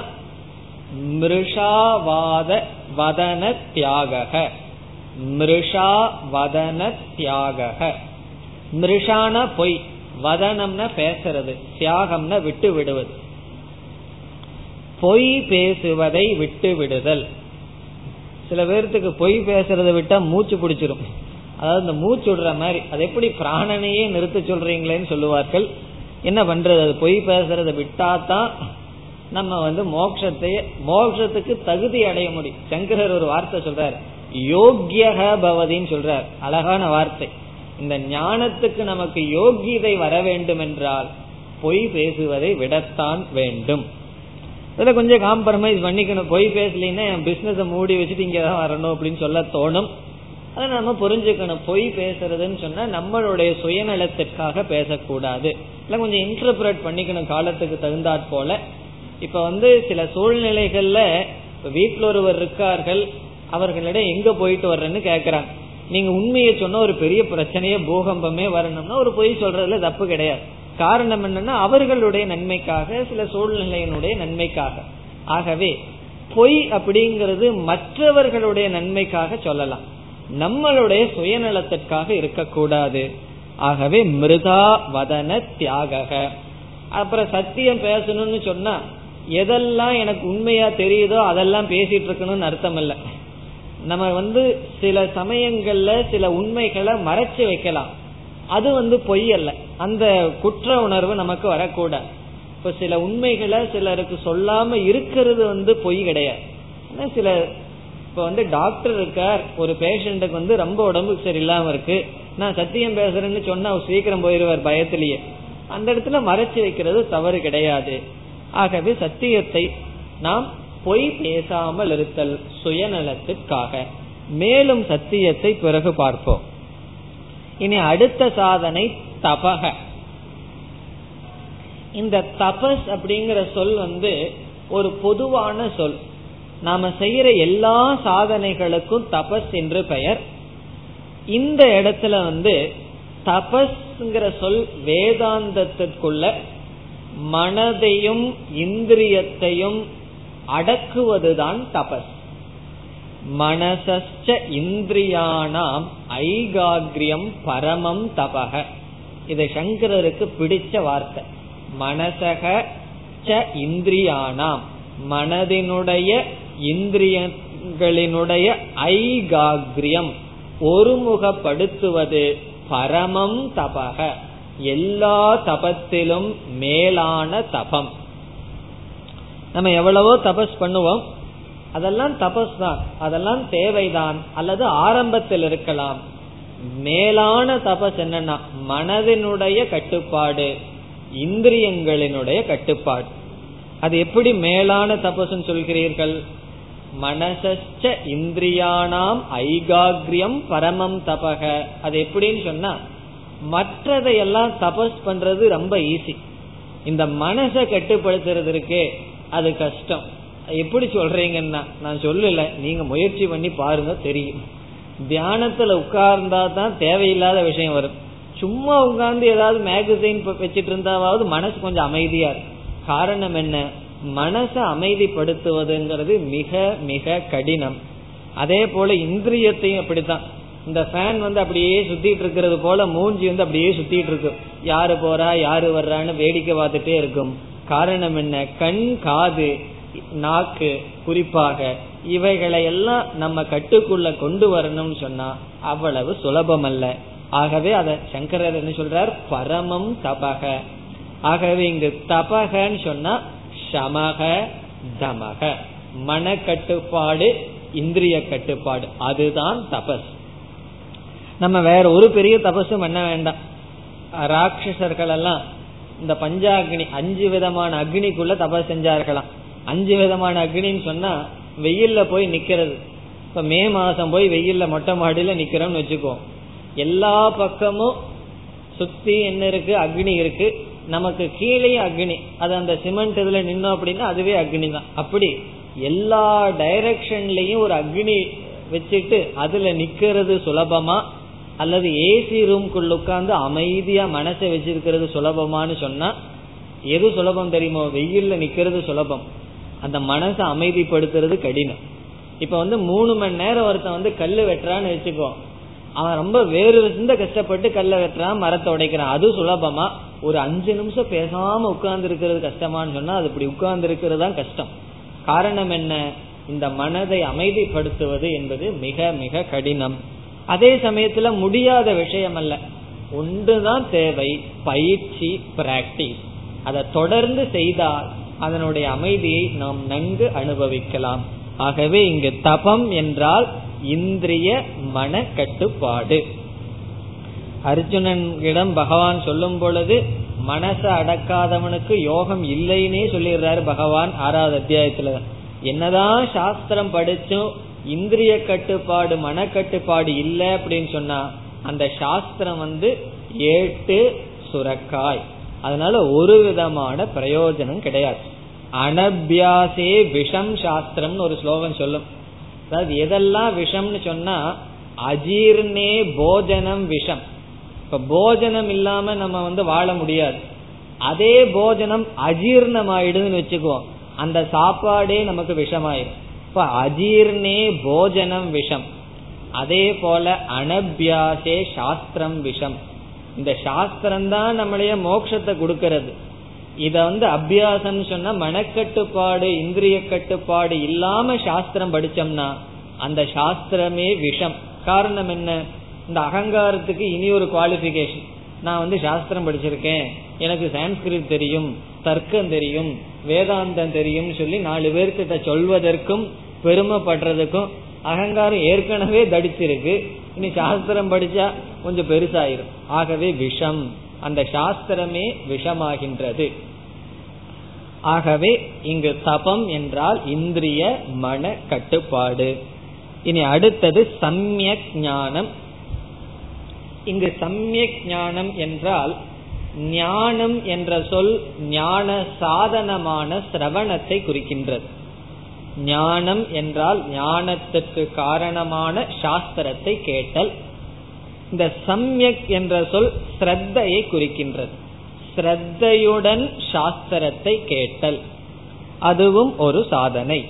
மிருஷாவாத வதன தியாக மிருஷா வதன தியாக மிருஷான பொய் வதனம்னா பேசுறது தியாகம்னா விட்டு விடுவது பொய் பேசுவதை விட்டு விடுதல் சில பேர்த்துக்கு பொய் பேசுறதை விட்டா மூச்சு பிடிச்சிரும் அதாவது இந்த மூச்சு விடுற மாதிரி அது எப்படி பிராணனையே நிறுத்த சொல்றீங்களேன்னு சொல்லுவார்கள் என்ன பண்றது அது பொய் பேசுறதை விட்டாதான் நம்ம வந்து மோட்சத்தை மோட்சத்துக்கு தகுதி அடைய முடியும் சங்கரர் ஒரு வார்த்தை சொல்றாரு யோக்கியக பவதின்னு சொல்றார் அழகான வார்த்தை இந்த ஞானத்துக்கு நமக்கு யோகியதை வர வேண்டும் என்றால் பொய் பேசுவதை விடத்தான் வேண்டும் இதுல கொஞ்சம் காம்ப்ரமைஸ் பண்ணிக்கணும் பொய் பேசலின்னா என் பிசினஸ் மூடி வச்சுட்டு இங்க தான் வரணும் அப்படின்னு சொல்ல தோணும் அதை நம்ம புரிஞ்சுக்கணும் பொய் பேசுறதுன்னு சொன்னா நம்மளுடைய சுயநலத்திற்காக பேசக்கூடாது இல்ல கொஞ்சம் இன்டர்பிரட் பண்ணிக்கணும் காலத்துக்கு தகுந்தாற் போல இப்ப வந்து சில சூழ்நிலைகள்ல வீட்டில் ஒருவர் இருக்கார்கள் அவர்களிடம் எங்க போயிட்டு வர்றேன்னு கேக்குறாங்க நீங்க உண்மையை சொன்ன ஒரு பெரிய பிரச்சனையே பூகம்பமே வரணும்னா ஒரு பொய் சொல்றதுல தப்பு கிடையாது காரணம் என்னன்னா அவர்களுடைய நன்மைக்காக சில சூழ்நிலையினுடைய நன்மைக்காக ஆகவே பொய் அப்படிங்கிறது மற்றவர்களுடைய நன்மைக்காக சொல்லலாம் நம்மளுடைய சுயநலத்திற்காக இருக்கக்கூடாது ஆகவே மிருதா வதன தியாக அப்புறம் சத்தியம் பேசணும்னு சொன்னா எதெல்லாம் எனக்கு உண்மையா தெரியுதோ அதெல்லாம் பேசிட்டு இருக்கணும்னு அர்த்தம் இல்ல நம்ம வந்து சில சமயங்கள்ல சில உண்மைகளை மறைச்சு வைக்கலாம் அது வந்து பொய் அல்ல அந்த குற்ற உணர்வு நமக்கு வரக்கூடாது இப்ப சில உண்மைகளை சிலருக்கு சொல்லாம இருக்கிறது வந்து பொய் கிடையாது ஆனா சில இப்ப வந்து டாக்டர் இருக்கார் ஒரு பேஷண்ட்டுக்கு வந்து ரொம்ப உடம்புக்கு சரியில்லாம இருக்கு நான் சத்தியம் பேசுறேன்னு சொன்னா அவர் சீக்கிரம் போயிருவார் பயத்திலேயே அந்த இடத்துல மறைச்சு வைக்கிறது தவறு கிடையாது ஆகவே சத்தியத்தை நாம் பொய் பேசாமல் இருத்தல் சுயநலத்திற்காக மேலும் சத்தியத்தை பிறகு பார்ப்போம் இனி அடுத்த சாதனை தபக இந்த தபஸ் அப்படிங்கிற சொல் வந்து ஒரு பொதுவான சொல் நாம செய்யற எல்லா சாதனைகளுக்கும் தபஸ் என்று பெயர் இந்த இடத்துல வந்து தபஸ்ங்கிற சொல் வேதாந்தத்திற்குள்ள மனதையும் இந்திரியத்தையும் அடக்குவதுதான் தபஸ் மனசச்ச இந்திரியானாம் ஐகாகிரியம் பரமம் தபக இது சங்கரருக்கு பிடிச்ச வார்த்தை மனசக ச இந்திரியானாம் மனதினுடைய இந்திரியங்களினுடைய ஐகாகிரியம் ஒருமுகப்படுத்துவது பரமம் தபக எல்லா தபத்திலும் மேலான தபம் நம்ம எவ்வளவோ தபஸ் பண்ணுவோம் அதெல்லாம் தபஸ் தான் அதெல்லாம் தேவைதான் அல்லது ஆரம்பத்தில் இருக்கலாம் மேலான தபஸ் என்னன்னா மனதினுடைய கட்டுப்பாடு இந்திரியங்களினுடைய கட்டுப்பாடு அது எப்படி மேலான தபஸ்ன்னு சொல்கிறீர்கள் மனசச்ச இந்திரியானாம் ஐகாகிரியம் பரமம் தபக அது எப்படின்னு சொன்னா மற்றதையெல்லாம் தபஸ் பண்றது ரொம்ப ஈஸி இந்த மனசை கட்டுப்படுத்துறது இருக்கே அது கஷ்டம் எப்படி சொல்றீங்கன்னா நான் சொல்லல நீங்க முயற்சி பண்ணி பாருங்க தெரியும் தியானத்துல உட்கார்ந்தா தான் தேவையில்லாத விஷயம் வரும் சும்மா உட்கார்ந்து ஏதாவது மேகசைன் வச்சிட்டு இருந்தாவது மனசு கொஞ்சம் அமைதியா இருக்கு காரணம் என்ன மனசை அமைதிப்படுத்துவதுங்கிறது மிக மிக கடினம் அதே போல இந்திரியத்தையும் அப்படித்தான் இந்த ஃபேன் வந்து அப்படியே சுத்திட்டு இருக்கிறது போல மூஞ்சி வந்து அப்படியே சுத்திட்டு இருக்கு யாரு போறா யாரு வர்றான்னு வேடிக்கை பார்த்துட்டே இருக்கும் காரணம் என்ன கண் காது நாக்கு குறிப்பாக இவைகளை எல்லாம் நம்ம கட்டுக்குள்ள கொண்டு வரணும்னு சொன்னா அவ்வளவு சுலபம் அல்ல ஆகவே அத சங்கரர் என்ன சொல்றார் பரமம் தபக ஆகவே இங்கு தபகன்னு சொன்னா சமக தமக மன கட்டுப்பாடு இந்திரிய கட்டுப்பாடு அதுதான் தபஸ் நம்ம வேற ஒரு பெரிய தபஸும் பண்ண வேண்டாம் ராட்சசர்கள் எல்லாம் இந்த பஞ்சாக்னி அஞ்சு விதமான அக்னிக்குள்ள தபஸ் செஞ்சார்களாம் அஞ்சு விதமான அக்னின்னு சொன்னா வெயில்ல போய் நிக்கிறது இப்ப மே மாசம் போய் வெயில்ல மொட்டை மாடியில நிக்கிறோம்னு வச்சுக்கோ எல்லா பக்கமும் சுத்தி என்ன இருக்கு அக்னி இருக்கு நமக்கு கீழே அக்னி அது அந்த சிமெண்ட் இதுல நின்னோம் அப்படின்னா அதுவே அக்னி தான் அப்படி எல்லா டைரக்ஷன்லயும் ஒரு அக்னி வச்சுட்டு அதுல நிக்கிறது சுலபமா அல்லது ஏசி ரூம்குள்ள உட்கார்ந்து அமைதியா மனசை வச்சிருக்கிறது சுலபமானு சொன்னா எது சுலபம் தெரியுமோ வெயில்ல நிக்கிறது சுலபம் அந்த மனசை அமைதிப்படுத்துறது கடினம் இப்ப வந்து மூணு மணி நேரம் ஒருத்தன் வந்து கல்லு வெட்டுறான்னு வச்சுக்கோ அவன் ரொம்ப வேறு விசந்த கஷ்டப்பட்டு கல்ல வெட்டுறான் மரத்தை உடைக்கிறான் அது சுலபமா ஒரு அஞ்சு நிமிஷம் பேசாம உட்கார்ந்து இருக்கிறது கஷ்டமான்னு சொன்னா அது இப்படி உட்கார்ந்து இருக்கிறது தான் கஷ்டம் காரணம் என்ன இந்த மனதை அமைதிப்படுத்துவது என்பது மிக மிக கடினம் அதே சமயத்துல முடியாத விஷயம் அல்ல ஒன்றுதான் தேவை பயிற்சி பிராக்டிஸ் அதை தொடர்ந்து செய்தால் அதனுடைய அமைதியை நாம் நன்கு அனுபவிக்கலாம் ஆகவே இங்கு தபம் என்றால் இந்திரிய மன கட்டுப்பாடு அர்ஜுனனிடம் பகவான் சொல்லும் பொழுது மனசை அடக்காதவனுக்கு யோகம் இல்லைன்னே சொல்லிடுறாரு பகவான் ஆறாவது அத்தியாயத்துல என்னதான் சாஸ்திரம் படிச்சும் இந்திரிய கட்டுப்பாடு மன கட்டுப்பாடு இல்லை அப்படின்னு சொன்னா அந்த சாஸ்திரம் வந்து ஏட்டு சுரக்காய் அதனால ஒரு விதமான பிரயோஜனம் கிடையாது அனபியாசே விஷம் சாஸ்திரம்னு ஒரு ஸ்லோகம் சொல்லும் அதாவது எதெல்லாம் விஷம்னு சொன்னா அஜீர்ணே போஜனம் விஷம் இப்ப போஜனம் இல்லாம நம்ம வந்து வாழ முடியாது அதே போஜனம் அஜீர்ணமாயிடுதுன்னு வச்சுக்குவோம் அந்த சாப்பாடே நமக்கு விஷமாயிடும் இப்ப அஜீர்ணே போஜனம் விஷம் அதே போல அனபியாசே சாஸ்திரம் விஷம் இந்த சாஸ்திரம் தான் நம்மளைய மோட்சத்தை கொடுக்கறது இத வந்து அபியாசம் சொன்னா மனக்கட்டுப்பாடு இந்திரிய கட்டுப்பாடு இல்லாம சாஸ்திரம் படிச்சோம்னா அந்த சாஸ்திரமே விஷம் காரணம் என்ன இந்த அகங்காரத்துக்கு இனி ஒரு குவாலிபிகேஷன் நான் வந்து சாஸ்திரம் படிச்சிருக்கேன் எனக்கு சான்ஸ்கிரிட் தெரியும் தர்க்கம் தெரியும் வேதாந்தம் தெரியும் சொல்லி நாலு பேர்கிட்ட சொல்வதற்கும் பெருமைப்படுறதுக்கும் அகங்காரம் ஏற்கனவே தடிச்சிருக்கு இனி சாஸ்திரம் படிச்சா கொஞ்சம் பெருசாயிரும் ஆகவே விஷம் அந்த சாஸ்திரமே விஷமாகின்றது ஆகவே இங்கு தபம் என்றால் இந்திரிய மன கட்டுப்பாடு இனி அடுத்தது சம்யக் ஞானம் இங்கு சம்யக் ஞானம் என்றால் ஞானம் என்ற சொல் ஞான சாதனமான சிரவணத்தை குறிக்கின்றது ஞானம் என்றால் ஞானத்துக்கு காரணமான சாஸ்திரத்தை கேட்டல் இந்த சம்யக் என்ற சொல் ஸ்ரத்தையை குறிக்கின்றது ஸ்ரத்தையுடன் சாஸ்திரத்தை கேட்டல் அதுவும் ஒரு சாதனை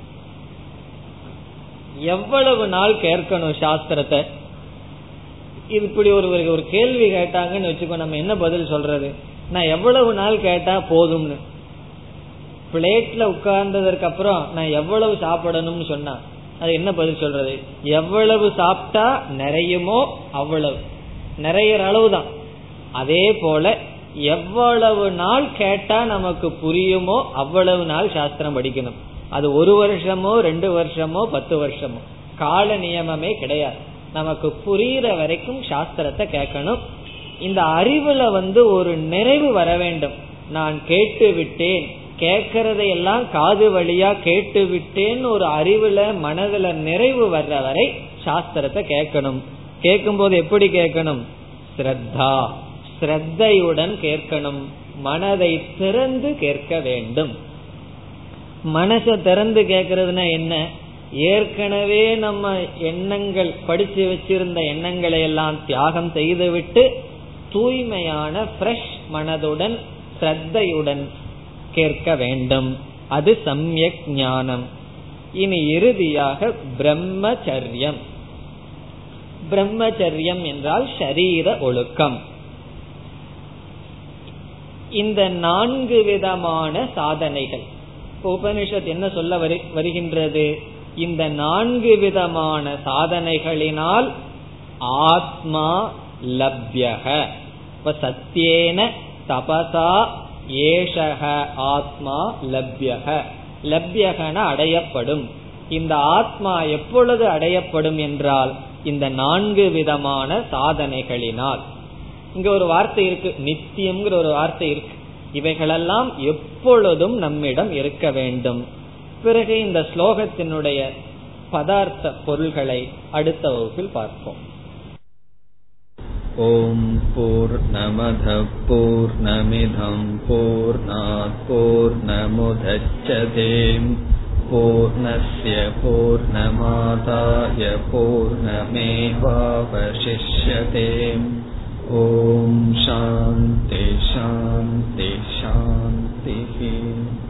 எவ்வளவு நாள் கேட்கணும் சாஸ்திரத்தை இப்படி ஒரு ஒரு கேள்வி கேட்டாங்கன்னு வச்சுக்கோ நம்ம என்ன பதில் சொல்றது நான் எவ்வளவு நாள் கேட்டா போதும்னு பிளேட்ல உட்கார்ந்ததற்கு அப்புறம் நான் எவ்வளவு சாப்பிடணும்னு சொன்னா அது என்ன பதில் சொல்றது எவ்வளவு சாப்பிட்டா நிறையுமோ அவ்வளவு நிறைய அளவு தான் அதே போல எவ்வளவு நாள் கேட்டா நமக்கு புரியுமோ அவ்வளவு நாள் சாஸ்திரம் படிக்கணும் அது ஒரு வருஷமோ ரெண்டு வருஷமோ பத்து வருஷமோ கால நியமமே கிடையாது நமக்கு புரிகிற வரைக்கும் சாஸ்திரத்தை கேட்கணும் இந்த அறிவுல வந்து ஒரு நிறைவு வர வேண்டும் நான் கேட்டு விட்டேன் கேட்கறதையெல்லாம் காது வழியா கேட்டு விட்டேன்னு ஒரு அறிவுல மனதுல நிறைவு வர்ற வரை சாஸ்திரத்தை கேட்கணும் கேட்கும் போது எப்படி கேட்கணும் ஸ்ரத்தா ஸ்ரத்தையுடன் கேட்கணும் மனதை திறந்து கேட்க வேண்டும் மனசை திறந்து கேட்கறதுனா என்ன ஏற்கனவே நம்ம எண்ணங்கள் படிச்சு வச்சிருந்த எண்ணங்களை எல்லாம் தியாகம் செய்துவிட்டு தூய்மையான ஃப்ரெஷ் மனதுடன் ஸ்ரத்தையுடன் கேட்க வேண்டும் அது சமயக் ஞானம் இனி இறுதியாக பிரம்மச்சரியம் பிரம்மச்சரியம் என்றால் ஷரீர ஒழுக்கம் இந்த நான்கு விதமான சாதனைகள் உபனிஷத் என்ன சொல்ல வருகின்றது இந்த நான்கு விதமான சாதனைகளினால் ஆத்மா லப்யக இப்ப சத்தியேன தபசா ஏஷக ஆத்மா லப்யக லப்யகன அடையப்படும் இந்த ஆத்மா எப்பொழுது அடையப்படும் என்றால் இந்த நான்கு விதமான சாதனைகளினால் இங்க ஒரு வார்த்தை இருக்கு நித்தியம்ங்கிற ஒரு வார்த்தை இருக்கு இவைகளெல்லாம் எப்பொழுதும் நம்மிடம் இருக்க வேண்டும் பிறகு இந்த ஸ்லோகத்தினுடைய பதார்த்த பொருள்களை அடுத்த வகுப்பில் பார்ப்போம் ஓம் போர் நமத போர் நமிதம் போர் போர் நமுதச்சதேம் पूर्णस्य पूर्णमादाय पूर्णमेवावशिष्यते ॐ शान्ति शान्ति शान्तिः